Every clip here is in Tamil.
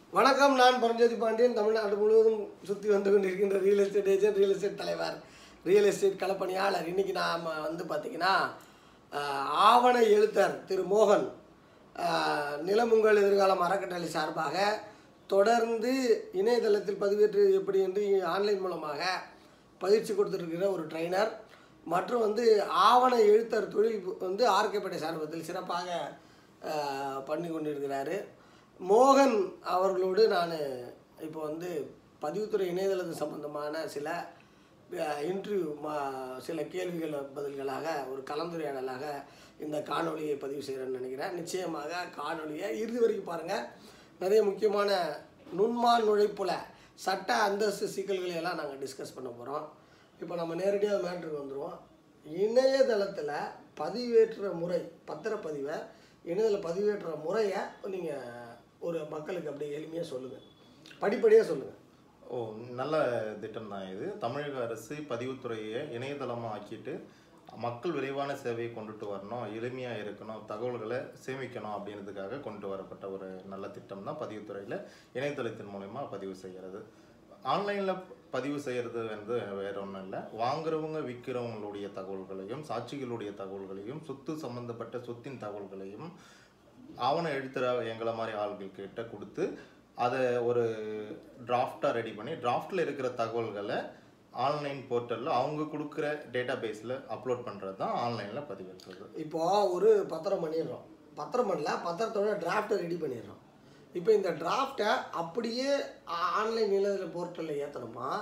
வணக்கம் நான் பரஞ்சோதி பாண்டியன் தமிழ்நாடு முழுவதும் சுற்றி வந்து கொண்டிருக்கின்ற real estate agent real estate தலைவர் ரியல் எஸ்டேட் களப்பணியாளர் இன்னைக்கு நாம் வந்து பார்த்திங்கன்னா ஆஹ், ஆவண எழுத்தர் திரு மோகன் ஆஹ், நிலமுங்கள் எதிர்காலம் அறக்கட்டளை சார்பாக தொடர்ந்து இணையதளத்தில் பதிவேற்று எப்படி என்று ஆன்லைன் மூலமாக பயிற்சி கொடுத்துருக்கிற ஒரு ட்ரைனர் மற்றும் வந்து ஆவண எழுத்தர் தொழில் வந்து ஆர்கேப்பேட்டை சார்பத்தில் சிறப்பாக ஆஹ், பண்ணி கொண்டிருக்கிறாரு மோகன் அவர்களோடு நான் இப்போ வந்து பதிவுத்துறை இணையதளத்து சம்பந்தமான சில இன்டர்வியூ சில கேள்விகள் பதில்களாக ஒரு கலந்துரையாடலாக இந்த காணொளியை பதிவு செய்கிறேன்னு நினைக்கிறேன் நிச்சயமாக காணொளியை இறுதி வரைக்கும் பாருங்கள் நிறைய முக்கியமான நுண்மான் நுழைப்புல சட்ட அந்தஸ்து சிக்கல்களை எல்லாம் நாங்கள் டிஸ்கஸ் பண்ண போகிறோம் இப்போ நம்ம நேரடியாக மேட்ருக்கு வந்துடுவோம் இணையதளத்தில் பதிவேற்ற முறை பத்திரப்பதிவை இணையதள பதிவேற்ற முறையை நீங்கள் ஒரு மக்களுக்கு அப்படியே எளிமையாக சொல்லுங்கள் படிப்படியாக சொல்லுங்கள் ஓ நல்ல திட்டம் தான் இது தமிழக அரசு பதிவுத்துறையை இணையதளமாக ஆக்கிட்டு மக்கள் விரைவான சேவையை கொண்டுட்டு வரணும் எளிமையாக இருக்கணும் தகவல்களை சேமிக்கணும் அப்படின்றதுக்காக கொண்டு வரப்பட்ட ஒரு நல்ல திட்டம் தான் பதிவுத்துறையில் இணையதளத்தின் மூலயமா பதிவு செய்கிறது ஆன்லைனில் பதிவு செய்கிறது வந்து வேற ஒன்றும் இல்லை வாங்குறவங்க விற்கிறவங்களுடைய தகவல்களையும் சாட்சிகளுடைய தகவல்களையும் சொத்து சம்பந்தப்பட்ட சொத்தின் தகவல்களையும் ஆவண எழுத்துற எங்களை மாதிரி ஆள்கள் கிட்ட கொடுத்து அதை ஒரு டிராஃப்டாக ரெடி பண்ணி டிராஃப்டில் இருக்கிற தகவல்களை ஆன்லைன் போர்ட்டலில் அவங்க கொடுக்குற டேட்டா பேஸில் அப்லோட் பண்ணுறது தான் ஆன்லைனில் பதிவேற்றுறது இப்போ ஒரு பத்திரம் பண்ணிடுறோம் பத்திரம் பண்ணல பத்திரத்தோட டிராஃப்டை ரெடி பண்ணிடுறோம் இப்போ இந்த டிராஃப்டை அப்படியே ஆன்லைன் இணையதள போர்ட்டலில் ஏற்றணுமா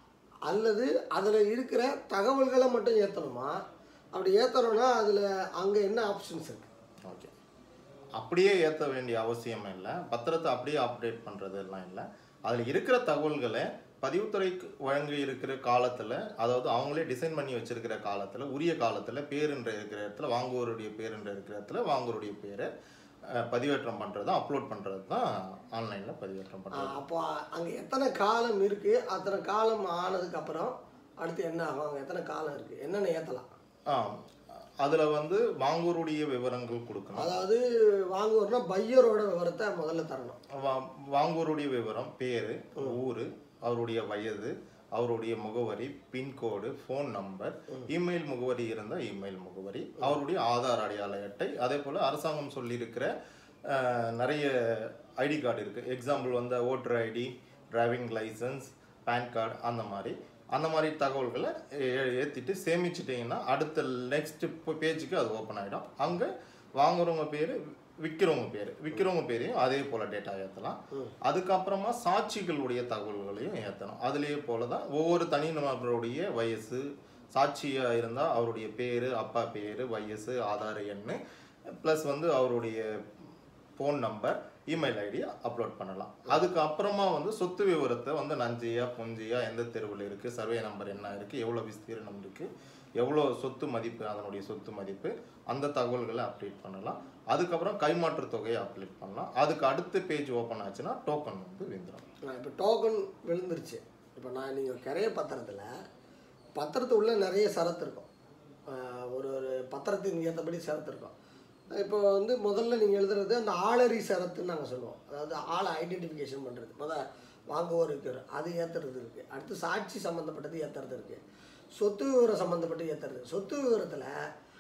அல்லது அதில் இருக்கிற தகவல்களை மட்டும் ஏற்றணுமா அப்படி ஏற்றணும்னா அதில் அங்கே என்ன ஆப்ஷன்ஸ் இருக்குது ஓகே அப்படியே ஏற்ற வேண்டிய அவசியம் இல்லை பத்திரத்தை அப்படியே அப்டேட் பண்ணுறதெல்லாம் இல்லை அதில் இருக்கிற தகவல்களை பதிவுத்துறைக்கு வழங்கி இருக்கிற காலத்தில் அதாவது அவங்களே டிசைன் பண்ணி வச்சிருக்கிற காலத்தில் உரிய காலத்தில் பேருன்ற இருக்கிற இடத்துல வாங்குவோருடைய பேருன்ற இருக்கிற இடத்துல வாங்குவோருடைய பேரை அஹ், பதிவேற்றம் பண்ணுறது அப்லோட் பண்ணுறது தான் ஆன்லைனில் பதிவேற்றம் பண்ணுறது அப்போ அங்கே எத்தனை காலம் இருக்குது அத்தனை காலம் ஆனதுக்கப்புறம் அடுத்து என்ன ஆகும் அங்கே எத்தனை காலம் இருக்குது என்னென்ன ஏற்றலாம் ஆ அதில் வந்து வாங்குவோருடைய விவரங்கள் கொடுக்கணும் அதாவது வாங்குவோர்னா பையரோட விவரத்தை முதல்ல தரணும் வா- வாங்குவோருடைய விவரம் பேர் ஊர் அவருடைய வயது அவருடைய முகவரி பின்கோடு ஃபோன் நம்பர் இமெயில் முகவரி இருந்தால் இமெயில் முகவரி அவருடைய ஆதார் அடையாள அட்டை அதே போல் அரசாங்கம் சொல்லியிருக்கிற அஹ், நிறைய ஐடி கார்டு இருக்குது எக்ஸாம்பிள் வந்து voter ID driving licence PAN card அந்த மாதிரி அந்த மாதிரி தகவல்களை ஏ- ஏத்திட்டு சேமிச்சிட்டிங்கன்னா அடுத்த நெக்ஸ்ட் பேஜுக்கு அது ஓப்பன் ஆகிடும் அங்கே வாங்குறவங்க பேர் விற்கிறவங்க பேர் விற்கிறவங்க பேரையும் அதே போல் டேட்டா ஏற்றலாம் அதுக்கப்புறமா சாட்சிகளுடைய தகவல்களையும் ஏற்றணும் அதுலேயே போல தான் ஒவ்வொரு தனிநபருடைய வயசு சாட்சியாக இருந்தால் அவருடைய பேர் அப்பா பேர் வயசு ஆதார எண் ப்ளஸ் வந்து அவருடைய phone number email ID upload பண்ணலாம் அதுக்கு அப்புறமா வந்து சொத்து விவரத்தை வந்து நஞ்சியா புஞ்சியா எந்த தெருவில் இருக்குது சர்வே நம்பர் என்ன இருக்குது எவ்வளோ விஸ்தீரணம் இருக்குது எவ்வளோ சொத்து மதிப்பு அதனுடைய சொத்து மதிப்பு அந்த தகவல்களை அப்டேட் பண்ணலாம் அதுக்கப்புறம் கைமாற்று தொகையை அப்டேட் பண்ணலாம் அதுக்கு அடுத்த பேஜ் ஓப்பன் ஆச்சுன்னா டோக்கன் வந்து விந்துடும் இப்போ டோக்கன் விழுந்துருச்சு இப்போ நான் நீங்கள் கரைய பத்திரத்தில் பத்திரத்து உள்ள நிறைய சரத்து இருக்கும் ஆஹ் ஒரு ஒரு பத்திரத்தின் ஏற்றபடி சரத்து இருக்கும் இப்போ வந்து முதல்ல நீங்கள் எழுதுறது அந்த ஆளறி சரத்துன்னு நாங்கள் சொல்லுவோம் அதாவது ஆளை ஐடென்டிஃபிகேஷன் பண்ணுறது முதல் வாங்குவோர் இருக்கிற அது ஏற்றுறது இருக்குது அடுத்து சாட்சி சம்மந்தப்பட்டது ஏற்றுறது இருக்குது சொத்து விவரம் சம்மந்தப்பட்டு ஏற்றுறது சொத்து விவரத்தில்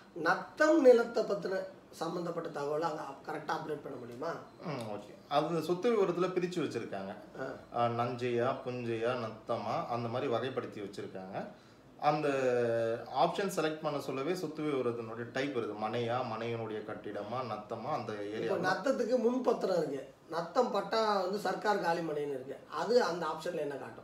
நத்தம் நிலத்தை பற்றின சம்மந்தப்பட்ட தகவலை அங்கே கரெக்டாக அப்டேட் பண்ண முடியுமா ம் ஓகே அது சொத்து விவரத்தில் பிரித்து வச்சுருக்காங்க நஞ்சையா புஞ்சையா நத்தமா அந்த மாதிரி வகைப்படுத்தி வச்சுருக்காங்க அந்த ஆப்ஷன் செலக்ட் பண்ண சொல்லவே சொத்து விவரத்தினுடைய டைப் வருது மனையா மனையினுடைய கட்டிடமா நத்தமா அந்த இப்போ ஏரியா நத்தத்துக்கு முன் பத்திரம் இருக்கு நத்தம் பட்டா வந்து சர்க்கார் காலி மனைன்னு இருக்கு அது அந்த ஆப்ஷன்ல என்ன காட்டும்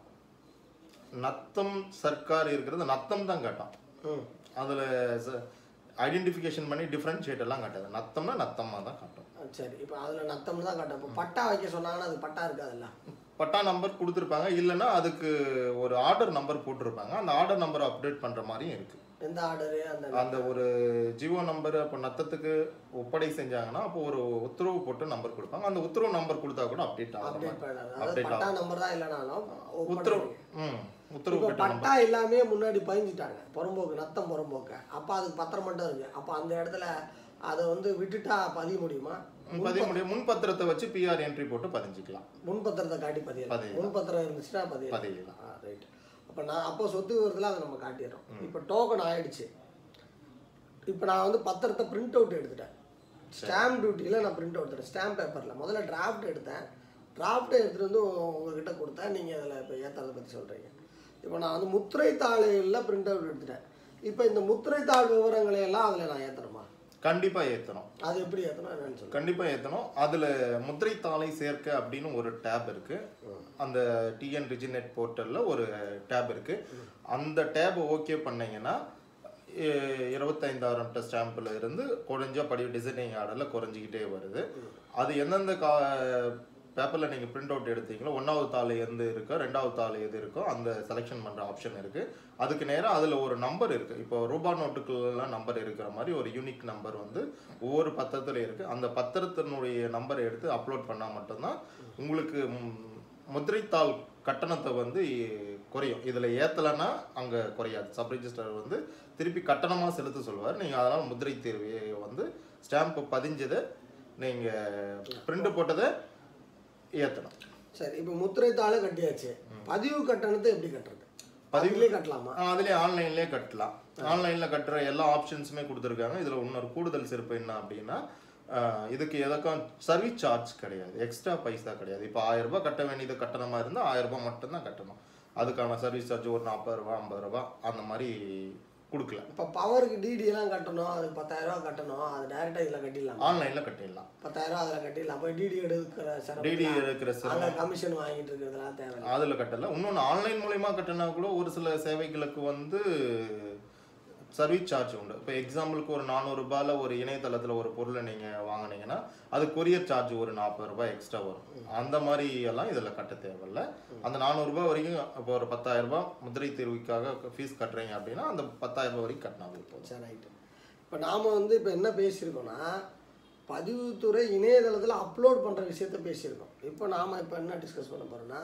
நத்தம் சர்க்கார் இருக்கிறது நத்தம் தான் காட்டும் ம் அதில் ஐடென்டிஃபிகேஷன் பண்ணி டிஃப்ரென்ஷியேட் எல்லாம் காட்டாது நத்தம்னா நத்தமாக தான் காட்டும் அஹ் சரி இப்போ அதில் நத்தம்னு தான் காட்டும் இப்போ பட்டா வைக்க சொன்னாங்கன்னா அது பட்டா இருக்காதுல்ல பட்டா நம்பர் கொடுத்துருப்பாங்க இல்லைன்னா அதுக்கு ஒரு ஆர்டர் நம்பர் போட்டிருப்பாங்க அந்த ஆர்டர் நம்பரை அப்டேட் பண்ணுற மாதிரியும் இருக்குது எந்த ஆர்டரு அந்த அந்த ஒரு ஜியோ நம்பர் அப்போ நத்தத்துக்கு ஒப்படை செஞ்சாங்கன்னா அப்போ ஒரு உத்தரவு போட்டு நம்பர் கொடுப்பாங்க அந்த உத்தரவு நம்பர் கொடுத்தா கூட அப்டேட் ஆகும் அப்டேட் பண்ணாது அதாவது அப்டேட் பட்டா நம்பர் தான் இல்லைனாலும் உத்தரவு ம் உத்தரவு இப்போ பெற்ற பட்டா எல்லாமே முன்னாடி பதிஞ்சிட்டாங்க புறம்போக்கு நத்தம் புறம்போக்கு அப்போ அதுக்கு பத்திரம் மட்டும் இருக்கு அப்போ அந்த இடத்துல அதை வந்து விட்டுட்டா பதிய முடியுமா பதிய முடியும் முன் பத்திரத்தை வச்சு பிஆர் என்ட்ரி போட்டு பதிஞ்சுக்கலாம் முன்பத்திரத்தை காட்டி பதியலாம் பதியலாம். முன்பத்திரம் இருந்துச்சுன்னா பதியலாம் பதியலாம் ஆ ரைட் அப்போ நான் அப்போ சொத்து விவரத்தில் அதை நம்ம காட்டிடுறோம் இப்போ டோக்கன் ஆயிடுச்சு இப்போ நான் வந்து பத்திரத்தை பிரிண்ட் அவுட் எடுத்துட்டேன் ஸ்டாம்ப் டியூட்டியில் நான் பிரிண்ட் அவுட் எடுத்தேன் ஸ்டாம்ப் பேப்பரில் முதல்ல டிராஃப்ட் எடுத்தேன் டிராஃப்ட்டை எடுத்துகிட்டு வந்து உங்க- உங்ககிட்ட கொடுத்தேன் நீங்கள் அதில் இப்போ ஏற்றதை பற்றி சொல்கிறீங்க இப்போ நான் வந்து முத்திரை தாளில் பிரிண்ட் அவுட் எடுத்துட்டேன் இப்போ இந்த முத்திரை தாள் விவரங்களை எல்லாம் அதில் நான் ஏற்றணுமா கண்டிப்பா ஏத்தணும் அது எப்படி ஏற்றணும் என்னன்னு சொல்லுங்கள் கண்டிப்பா ஏத்தணும் அதுல முத்திரை தாளை சேர்க்க அப்படின்னு ஒரு டேப் இருக்கு அந்த டிஎன் ரிஜினெட் போர்ட்டல்ல ஒரு டேப் இருக்கு அந்த டேப் ஓகே பண்ணீங்கன்னா எ- இருபத்தைந்தாயிரம் டெஸ்ட் ஸ்டாம்பில் இருந்து குறைஞ்ச படி டிசைனிங் ஆர்டரில் குறைஞ்சிக்கிட்டே வருது அது எந்தெந்த கா பேப்பரில் நீங்கள் பிரிண்ட் அவுட் எடுத்தீங்களோ ஒன்றாவது தாள் எந்த இருக்கோ ரெண்டாவது தாள் எது இருக்கோ அந்த செலெக்ஷன் பண்ணுற ஆப்ஷன் இருக்குது அதுக்கு நேராக அதில் ஒரு நம்பர் இருக்குது இப்போ ரூபா நோட்டுக்கெல்லாம் நம்பர் இருக்கிற மாதிரி ஒரு யூனிக் நம்பர் வந்து ஒவ்வொரு பத்திரத்துலையும் இருக்குது அந்த பத்திரத்தினுடைய நம்பரை எடுத்து அப்லோட் பண்ணால் மட்டும்தான் உங்களுக்கு ம், முத்திரைத்தாள் கட்டணத்தை வந்து குறையும் இதில் ஏற்றலைன்னா அங்கே குறையாது சப் ரிஜிஸ்டர் வந்து திருப்பி கட்டணமாக செலுத்த சொல்வார் நீங்கள் அதனால் முத்திரை தேர்வையை வந்து ஸ்டாம்ப் பதிஞ்சதை நீங்கள் பிரிண்ட் போட்டதை ஏற்றணும் சரி இப்போ முத்திரை தாள் கட்டியாச்சு பதிவு கட்டணத்தை எப்படி கட்டுறது பதிவுலேயே கட்டலாமா அதுலேயே ஆன்லைன்லேயே கட்டலாம் ஆன்லைனில் கட்டுற எல்லா ஆப்ஷன்ஸுமே கொடுத்துருக்காங்க இதில் இன்னொரு கூடுதல் சிறப்பு என்ன அப்படின்னா ஆஹ், இதுக்கு எதற்கும் சர்வீஸ் சார்ஜ் கிடையாது எக்ஸ்ட்ரா பைசா கிடையாது இப்போ ஆயிரம் ரூபாய் கட்ட வேண்டியது கட்டணமாக இருந்தால் ஆயிரம் ரூபாய் மட்டும்தான் கட்டணும் அதுக்கான சர்வீஸ் சார்ஜ் ஒரு நாற்பது ரூபா ஐம்பது ரூபா அந்த மாதிரி கொடுக்கல இப்போ பவருக்கு டிடி எல்லாம் கட்டணும் அதுக்கு பத்தாயிரம் ரூபா கட்டணும் அது டைரெக்டாக இதில் கட்டிடலாம் ஆன்லைனில் கட்டிடலாம் பத்தாயிரம் ரூபா அதில் கட்டிடலாம் போய் டிடி எடுக்கிற சிரமம் டிடி இருக்கிற சிரமம் அங்கே கமிஷன் வாங்கிட்டு இருக்கிறதுலாம் தேவை அதில் கட்டல இன்னொன்று ஆன்லைன் மூலயமா கட்டினா கூட ஒரு சில சேவைகளுக்கு வந்து சர்வீஸ் சார்ஜ் உண்டு இப்போ எக்ஸாம்பிளுக்கு ஒரு நானூறுரூபாயில் ஒரு இணையதளத்தில் ஒரு பொருளை நீங்கள் வாங்குனீங்கன்னா அது கொரியர் சார்ஜ் ஒரு நாற்பது ரூபாய் எக்ஸ்ட்ரா வரும் அந்த மாதிரி எல்லாம் இதில் கட்ட தேவையில்ல அந்த நானூறுரூபா வரைக்கும் இப்போ ஒரு பத்தாயிரம் ரூபாய் முதிரை தேர்வுக்காக ஃபீஸ் கட்டுறீங்க அப்படின்னா அந்த பத்தாயிரம் ரூபாய் வரைக்கும் கட்டினா போதும் சரி ரைட்டு இப்போ நாம் வந்து இப்போ என்ன பேசியிருக்கோம்னா பதிவுத்துறை இணையதளத்தில் அப்லோட் பண்ணுற விஷயத்த பேசியிருக்கோம் இப்போ நாம் இப்போ என்ன டிஸ்கஸ் பண்ண போகிறோம்னா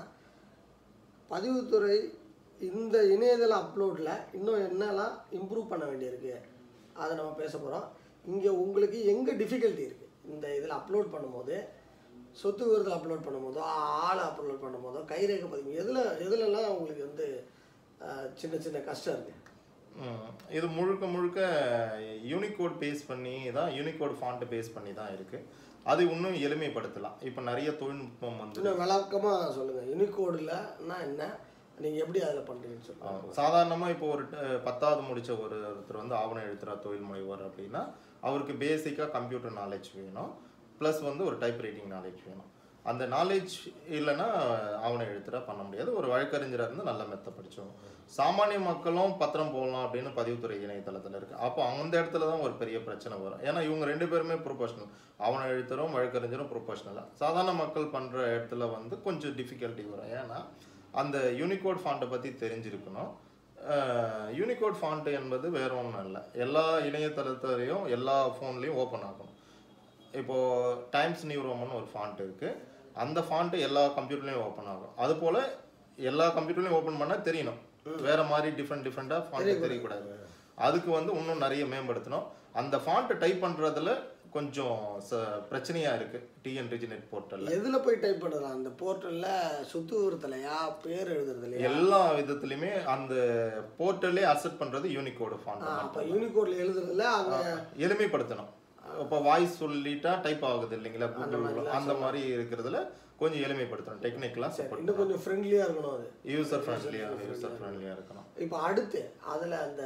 பதிவுத்துறை இந்த இணையதள அப்லோடில் இன்னும் என்னெல்லாம் இம்ப்ரூவ் பண்ண வேண்டியிருக்கு அதை நம்ம பேச போகிறோம் இங்கே உங்களுக்கு எங்கே டிஃபிகல்ட்டி இருக்குது இந்த இதில் அப்லோட் பண்ணும்போது சொத்து விவரத்தில் அப்லோட் பண்ணும்போதோ ஆளை அப்லோட் பண்ணும்போதோ கைரேகை பதிவு எதில் எதுலெல்லாம் உங்களுக்கு வந்து அஹ், சின்ன சின்ன கஷ்டம் இருக்குது ம். இது முழுக்க முழுக்க யூனிகோட் பேஸ் பண்ணி தான் யூனிகோட் ஃபாண்ட் பேஸ் பண்ணி தான் இருக்கு அது இன்னும் எளிமைப்படுத்தலாம் இப்போ நிறைய தொழில்நுட்பம் வந்து இன்னும் விளக்கமாக சொல்லுங்கள் யூனிகோடுலன்னா என்ன நீங்கள் எப்படி அதில் பண்ணுறீங்கன்னு சொல்லுங்கள் சாதாரணமாக இப்போ ஒரு ட- பத்தாவது முடிச்ச ஒரு ஒருத்தர் வந்து ஆவணம் எழுத்துறா தொழில் முனைவர் அப்படின்னா அவருக்கு பேசிக்காக கம்ப்யூட்டர் நாலேஜ் வேணும் ப்ளஸ் வந்து ஒரு டைப் ரைட்டிங் நாலேஜ் வேணும் அந்த நாலேஜ் இல்லைன்னா ஆவணம் எழுத்துறா பண்ண முடியாது ஒரு வழக்கறிஞராக இருந்து நல்ல மெத்த படிச்சோம் சாமானிய மக்களும் பத்திரம் போடலாம் அப்படின்னு பதிவுத்துறை இணையதளத்தில் இருக்கு அப்போ அந்த இடத்துல தான் ஒரு பெரிய பிரச்சனை வரும் ஏன்னா இவங்க ரெண்டு பேருமே ப்ரொஃபஷனல் ஆவணம் எழுத்தரும் வழக்கறிஞரும் ப்ரொஃபஷனலாக சாதாரண மக்கள் பண்ணுற இடத்துல வந்து கொஞ்சம் டிஃபிகல்ட்டி வரும் ஏன்னா அந்த யூனிகோட் ஃபாண்ட்டை பற்றி தெரிஞ்சிருக்கணும் யூனிகோட் ஃபாண்ட் என்பது வேற ஒன்றும் இல்லை எல்லா இணையதளத்துலையும் எல்லா ஃபோன்லேயும் ஓப்பன் ஆகணும் இப்போ டைம்ஸ் நியூ ரோமன் ஒரு ஃபாண்ட் இருக்கு அந்த ஃபாண்ட் எல்லா கம்ப்யூட்டர்லையும் ஓப்பன் ஆகும் அது போல எல்லா கம்ப்யூட்டர்லையும் ஓப்பன் பண்ணா தெரியணும் வேற மாதிரி டிஃப்ரெண்ட் டிஃப்ரெண்டாக ஃபாண்ட் தெரியக்கூடாது அதுக்கு வந்து இன்னும் நிறைய மேம்படுத்தணும் அந்த ஃபாண்ட் டைப் பண்றதுல கொஞ்சம் ச- பிரச்சனையா இருக்கு டிஎன் ரிஜினெட் போர்ட்டல்ல எதில் போய் டைப் பண்ணலாம் அந்த போர்ட்டலில் சொத்து விவரத்துலையா பேர் எழுதுறதுலையா எல்லா விதத்துலயுமே அந்த போர்ட்டலே அக்செப்ட் பண்றது யூனிகோடு ஃபாண்ட் அப்போ யூனிகோடில் எழுதுறதுல அங்கே எளிமைப்படுத்தணும் இப்போ வாய்ஸ் சொல்லிட்டா டைப் ஆகுது இல்லைங்களா கூகுள் அந்த மாதிரி இருக்கிறதுல கொஞ்சம் எளிமைப்படுத்தணும் டெக்னிக்கலாக சப்போர்ட் இன்னும் கொஞ்சம் ஃப்ரெண்ட்லியாக இருக்கணும் அது யூசர் ஃப்ரெண்ட்லியாக யூசர் ஃப்ரெண்ட்லியாக இருக்கணும் இப்போ அடுத்து அதில் அந்த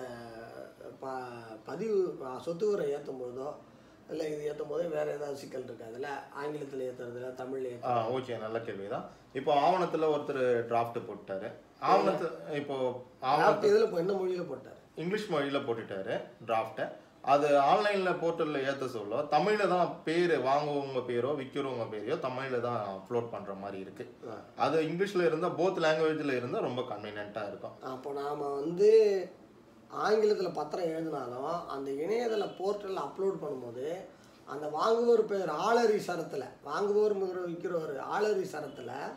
ப பதிவு ப- சொத்து விவரம் ஏற்றும் போதோ இல்லை இது ஏற்றும் போதோ வேறு ஏதாவது சிக்கல் இருக்கு அதில் ஆங்கிலத்தில் ஏற்றுறதுல தமிழில் ஏற்ற ஆ ஓகே நல்ல கேள்விதான் இப்போ ஆவணத்துல ஒருத்தர் டிராஃப்ட் போட்டாரு ஆவணத்து இப்போ ஆவணத்து இதில் இப்போ என்ன மொழியில் போட்டார் இங்கிலீஷ் மொழியில போட்டுட்டாரு டிராஃப்டை அது ஆன்லைன்ல போர்ட்டல்ல ஏத்த சொல்ல தமிழ்ல தான் பேர் வாங்குவவங்க பேரோ விற்கிறவங்க பேரையோ தமிழ்ல தான் அப்லோட் பண்ற மாதிரி இருக்கு அது இங்கிலீஷ்ல இருந்தா போத் லாங்குவேஜ்ல இருந்தா ரொம்ப கன்வீனியன்ட்டா இருக்கும் அப்போ நாம் வந்து ஆங்கிலத்தில் பத்திரம் எழுதினாலும் அந்த இணையதள போர்ட்டலில் அப்லோட் பண்ணும்போது அந்த வாங்குவோர் பேர் ஆளறி சரத்தில் வாங்குவோர் மிகிற விற்கிறவர் ஆளறி சரத்தில்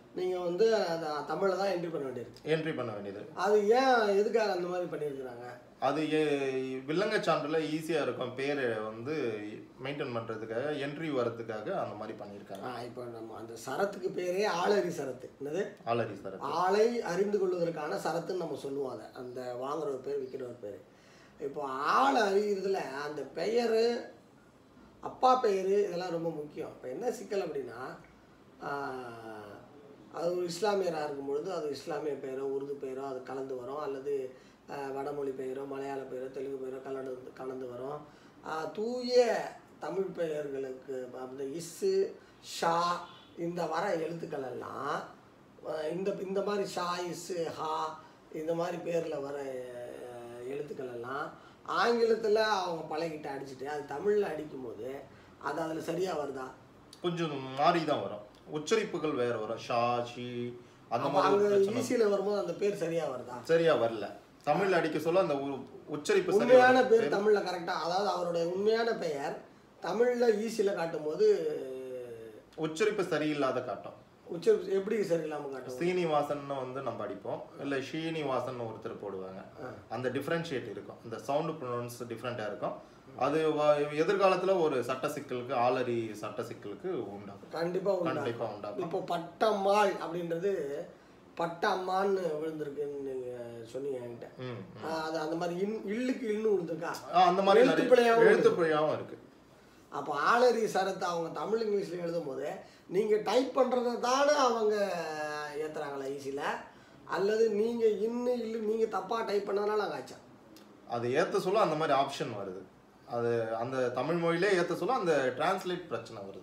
நீங்கள் வந்து அதை தமிழில் தான் என்ட்ரி பண்ண வேண்டியிருக்கு என்ட்ரி பண்ண வேண்டியது அது ஏன் எதுக்காக அந்த மாதிரி பண்ணியிருக்கிறாங்க அது ஏ- வில்லங்க சான்றில் ஈஸியாக இருக்கும் பேரை வந்து மெயின்டைன் பண்ணுறதுக்காக என்ட்ரி வரதுக்காக அந்த மாதிரி பண்ணியிருக்காங்க ஆ, இப்போ நம்ம அந்த சரத்துக்கு பேரே ஆளறி சரத்து என்னது ஆலரி சார் ஆளை அறிந்து கொள்வதற்கான சரத்துன்னு நம்ம சொல்லுவோம் அதை அந்த வாங்குற ஒரு பேர் விற்கிற ஒரு பேர் இப்போ ஆள் அறிகிறதுல அந்த பெயர் அப்பா பெயர் இதெல்லாம் ரொம்ப முக்கியம் இப்போ என்ன சிக்கல் அப்படின்னா ஆஹ், அது ஒரு இஸ்லாமியராக இருக்கும் பொழுது அது இஸ்லாமிய பெயரோ உருது பெயரோ அது கலந்து வரும் அல்லது ஆஹ், வடமொழி பெயரோ மலையாள பெயரோ தெலுங்கு பெயரோ கலந்து கலந்து வரும் ஆஹ், தூய தமிழ் பெயர்களுக்கு அந்த இஸ்ஸு ஷா இந்த வர எழுத்துக்கள் எல்லாம் அஹ் இந்த இந்த மாதிரி ஷா இஸ்ஸு ஹா இந்த மாதிரி பேரில் வர அஹ், எழுத்துக்கள் எல்லாம் ஆங்கிலத்தில் அவங்க பழகிட்டு அடிச்சுட்டு அது தமிழில் அடிக்கும்போது அது அதில் சரியாக வருதா கொஞ்சம் மாறி தான் வரும் உச்சரிப்புகள் வேற வரும் ஷா ஷி அந்த அப்போ மாதிரி ஒரு அங்கே பிரச்சனை ஈஸியில் வரும்போது அந்த பேர் சரியாக வருதா சரியா வரல தமிழ்ல அடிக்க சொல்ல அந்த உ- உச்சரிப்பு சரியா உண்மையான வரும். பேர் தமிழில் கரெக்டாக அதாவது அவருடைய உண்மையான பெயர் தமிழில் ஈஸியில் காட்டும்போது உச்சரிப்பு சரியில்லாத காட்டும் உச்சரி எப்படி சரியில்லாமல் காட்டும் ஸ்ரீனிவாசன் வந்து நம்ம அடிப்போம் இல்ல ஸ்ரீனிவாசன் ஒருத்தர் போடுவாங்க அந்த டிஃபரன்ஷியேட் இருக்கும் இந்த சவுண்ட் ப்ரொனவுன்ஸ் டிஃப்ரெண்டா இருக்கும் அது வ- எதிர்காலத்துல ஒரு சட்ட சிக்கலுக்கு ஆலரி சட்ட சிக்கலுக்கு உண்டாகும் கண்டிப்பாக உண்டாகும் கண்டிப்பா உண்டாகும் இப்போ பட்டம்மாள் அப்படின்றது பட்டம்மான்னு விழுந்திருக்குன்னு நீங்கள் சொன்னீங்க என்கிட்ட ம். ஆஹ் அது அந்த மாதிரி இன் இல்லுக்கு இன்னு விழுந்திருக்கா ஆ, அந்த மாதிரி எழுத்து நிறைய பிழையாவும் எழுத்து பிழையாவும் இருக்கு அப்போ ஆளறி சரத்தை அவங்க தமிழ் இங்கிலீஷில் எழுதும் போது நீங்கள் டைப் பண்ணுறத தானே அவங்க ஏற்றுறாங்களா ஈஸியில் அல்லது நீங்கள் இன்னு இல்லை நீங்கள் தப்பாக டைப் பண்ணதுனால அங்கே ஆச்சா அது ஏத்த சொல்ல அந்த மாதிரி ஆப்ஷன் வருது அது அந்த தமிழ் மொழியிலே ஏத்த சொல்ல அந்த டிரான்ஸ்லேட் பிரச்சனை வருது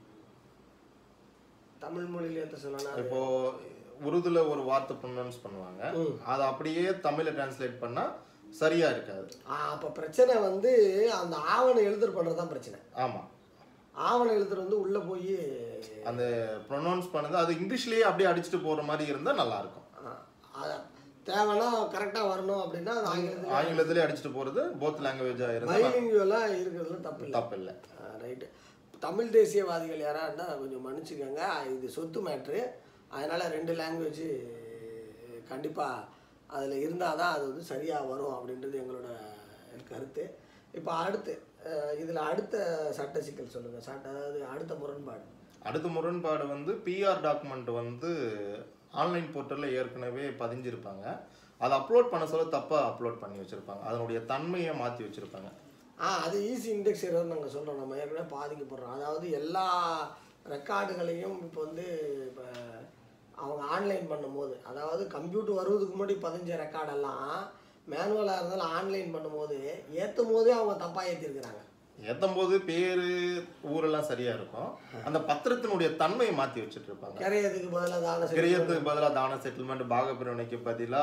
தமிழ் மொழியில் ஏற்ற சொல்லணும் இப்போ உருதுல ஒரு வார்த்தை ப்ரொனவுன்ஸ் பண்ணுவாங்க அதை அப்படியே தமிழ்ல டிரான்ஸ்லேட் பண்ணா சரியா இருக்காது அப்போ பிரச்சனை வந்து அந்த ஆவணம் எழுதுற பண்ணுறது தான் பிரச்சனை ஆமா ஆவணம் எழுதுறது வந்து உள்ளே போய் அந்த ப்ரொனவுன்ஸ் பண்ணது அது இங்கிலீஷ்லயே அப்படியே அடிச்சுட்டு போற மாதிரி இருந்தா நல்லா இருக்கும் அது தேவைன்னா கரெக்டாக வரணும் அப்படின்னா அது ஆங்கிலத்தில் ஆங்கிலத்திலே அடிச்சுட்டு போறது போத் லாங்குவேஜா இருந்தா பைலிங்குவலாக இருக்கிறதுல தப்பு இல்லை தப்பு இல்லை ரைட்டு தமிழ் தேசியவாதிகள் யாராக இருந்தால் கொஞ்சம் மன்னிச்சுக்கோங்க இது சொத்து மேட்ரு அதனால் ரெண்டு லாங்குவேஜ் கண்டிப்பாக அதில் இருந்தால் தான் அது வந்து சரியாக வரும் அப்படின்றது எங்களோட கருத்து இப்போ அடுத்து இதில் அடுத்த சட்ட சிக்கல் சொல்லுங்கள் சட்ட அதாவது அடுத்த முரண்பாடு அடுத்த முரண்பாடு வந்து பிஆர் டாக்குமெண்ட் வந்து ஆன்லைன் போர்ட்டலில் ஏற்கனவே பதிஞ்சிருப்பாங்க அதை அப்லோட் பண்ண சொல்ல தப்பாக அப்லோட் பண்ணி வச்சுருப்பாங்க அதனுடைய தன்மையை மாற்றி வச்சுருப்பாங்க ஆ அது ஈஸி இண்டெக்ஸ் எரர் நாங்கள் சொல்கிறோம் நம்ம ஏற்கனவே பாதிக்கப்படுறோம் அதாவது எல்லா ரெக்கார்டுகளையும் இப்போ வந்து இப்போ அவங்க ஆன்லைன் பண்ணும்போது அதாவது கம்ப்யூட்டர் வருவதுக்கு முன்னாடி பதிஞ்ச ரெக்கார்டெல்லாம் மேனுவலாக இருந்தாலும் ஆன்லைன் பண்ணும்போது ஏற்றும் போதே அவங்க தப்பாக ஏற்றிருக்கிறாங்க ஏற்றும் போது பேர் ஊரெல்லாம் சரியாக இருக்கும் அந்த பத்திரத்தினுடைய தன்மையை மாற்றி வச்சுட்டு இருப்பாங்க கிரையதுக்கு பதிலாக தானே சரி கிரியத்துக்கு பதிலாக தான செட்டில்மெண்ட் பாகப்பிரிவினைக்கு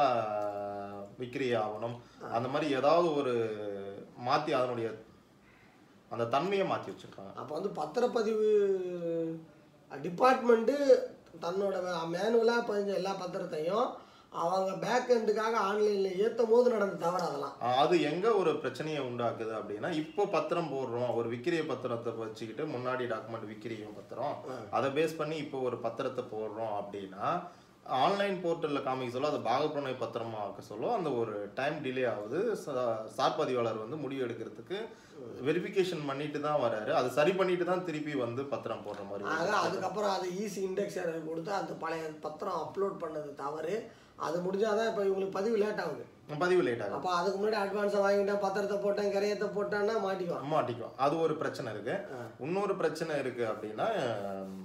பதிலாக விக்ரி ஆவணம் அந்த மாதிரி ஏதாவது ஒரு மாற்றி அதனுடைய அந்த தன்மையை மாற்றி வச்சுருப்பாங்க அப்போ வந்து பத்திரப்பதிவு டிபார்ட்மெண்ட்டு தன்னோட மேனுவலாக பதிஞ்ச எல்லா பத்திரத்தையும் அவங்க பேக் எண்டுக்காக ஆன்லைனில் ஏற்றும் போது நடந்த தவறு அதெல்லாம் அது எங்க ஒரு பிரச்சனையை உண்டாக்குது அப்படின்னா இப்போ பத்திரம் போடுறோம் ஒரு விக்கிரிய பத்திரத்தை வச்சுக்கிட்டு முன்னாடி டாக்குமெண்ட் விக்கிரியும் பத்திரம் அதை பேஸ் பண்ணி இப்போ ஒரு பத்திரத்தை போடுறோம் அப்படின்னா ஆன்லைன் போர்ட்டலில் காமிக்க சொல்ல அதை பாகப்பிரணை பத்திரமா ஆக்க சொல்ல அந்த ஒரு டைம் டிலே ஆகுது சா- சார் பதிவாளர் வந்து முடிவு எடுக்கிறதுக்கு வெரிஃபிகேஷன் பண்ணிட்டு தான் வராரு அதை சரி பண்ணிட்டு தான் திருப்பி வந்து பத்திரம் போடுற மாதிரி ஆக வரும். அதுக்கப்புறம் அது ஈஸி இண்டெக்ஸ் கொடுத்து அந்த பழைய பத்திரம் அப்லோட் பண்ணது தவறு அது முடிஞ்சாதான் இப்போ இவங்களுக்கு பதிவு லேட் ஆகுது பதிவு லேட் ஆகும் அப்போ அதுக்கு முன்னாடி அட்வான்ஸை வாங்கிட்டேன் பத்திரத்தை போட்டேன் கிரையத்தை போட்டேன்னா மாட்டிக்குவான் மாட்டிக்கும் அது ஒரு பிரச்சனை இருக்கு இன்னொரு பிரச்சனை இருக்கு அப்படின்னா ஹம்,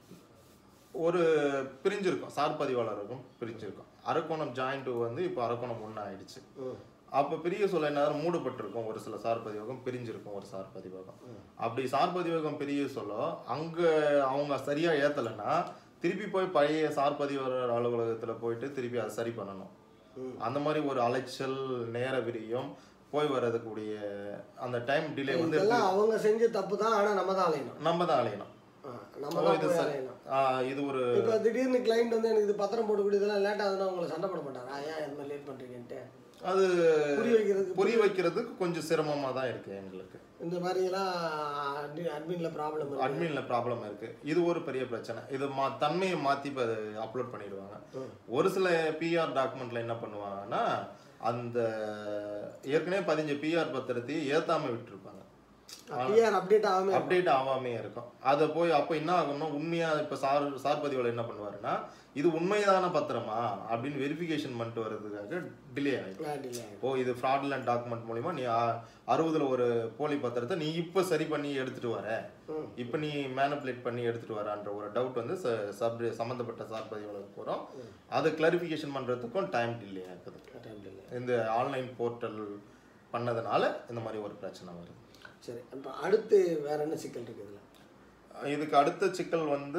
ஒரு பிரிஞ்சிருக்கும் சார் பதிவாளருக்கும் பிரிஞ்சிருக்கும் அரக்கோணம் ஜாயிண்ட் வந்து இப்போ அரக்கோணம் ஒன்று ஆயிடுச்சு அப்போ பிரிய சொல்ல என்ன மூடப்பட்டிருக்கும் ஒரு சில சார் பதிவகம் பிரிஞ்சிருக்கும் ஒரு சார் பதிவகம் அப்படி சார் பதிவகம் பிரிய சொல்ல அங்க அவங்க சரியா ஏத்தலைன்னா திருப்பி போய் பழைய சார் பதிவாளர் அலுவலகத்துல போயிட்டு திருப்பி அதை சரி பண்ணணும் அந்த மாதிரி ஒரு அலைச்சல் நேர விரியம் போய் வர்றதுக்கூடிய அந்த டைம் டிலே வந்து இதெல்லாம் அவங்க செஞ்ச தப்பு தான் ஆனால் நம்ம தான் அலையணும் நம்ம தான் அலையணும் ஆ, நம்ம ஓ, தான் இது போய் சரி. அலையணும் ஆ, இது ஒரு இப்போ திடீர்னு கிளைண்ட் வந்து எனக்கு இது பத்திரம் போட்டு கொடு இதெல்லாம் லேட் ஆகுதுன்னா உங்களை சண்டை போட மாட்டாரா ஏன் இது மாதிரி லேட் பண்ணுறீங்கன்ட்டு அது புரிய வைக்கிறதுக்கு புரிய வைக்கிறதுக்கு கொஞ்சம் சிரமமா தான் இருக்கு எங்களுக்கு இந்த மாதிரிலாம் அட்மின்ல ப்ராப்ளம் இருக்கு அட்மின்ல ப்ராப்ளம் இருக்கு இது ஒரு பெரிய பிரச்சனை இது மா தன்மையை மாத்தி இப்போ அப்லோட் பண்ணிடுவாங்க ஒரு சில பிஆர் டாக்குமெண்ட்ல என்ன பண்ணுவாங்கன்னா அந்த ஏற்கனவே பதிஞ்ச பிஆர் பத்திரத்தை ஏத்தாம விட்டுருப்பாங்க பிஆர் அப்டேட் ஆகாம அப்டேட் ஆகாமே இருக்கும் அதை போய் அப்போ என்ன ஆகும்னா உண்மையா இப்போ சார் சார் பதிவில் என்ன பண்ணுவாருன்னா இது உண்மையான பத்திரமா அப்படின்னு வெரிஃபிகேஷன் பண்ணிட்டு வர்றதுக்காக டிலே ஆகிடும் ஓ இது ஃப்ராட்லண்ட் டாக்குமெண்ட் மூலிமா நீ அ- அறுபதுல ஒரு போலி பத்திரத்தை நீ இப்போ சரி பண்ணி எடுத்துட்டு வர ம். இப்போ நீ மேனிப்புலேட் பண்ணி எடுத்துட்டு வரான்ற ஒரு டவுட் வந்து ச- சப் சம்மந்தப்பட்ட சார் பதிவாளருக்கு போகிறோம் அதை கிளாரிஃபிகேஷன் பண்ணுறதுக்கும் டைம் டிலே ஆகுது இந்த ஆன்லைன் போர்ட்டல் பண்ணதுனால இந்த மாதிரி ஒரு பிரச்சனை வருது சரி இப்போ அடுத்து வேற என்ன சிக்கல் இருக்குது இதுல இதுக்கு அடுத்த சிக்கல் வந்து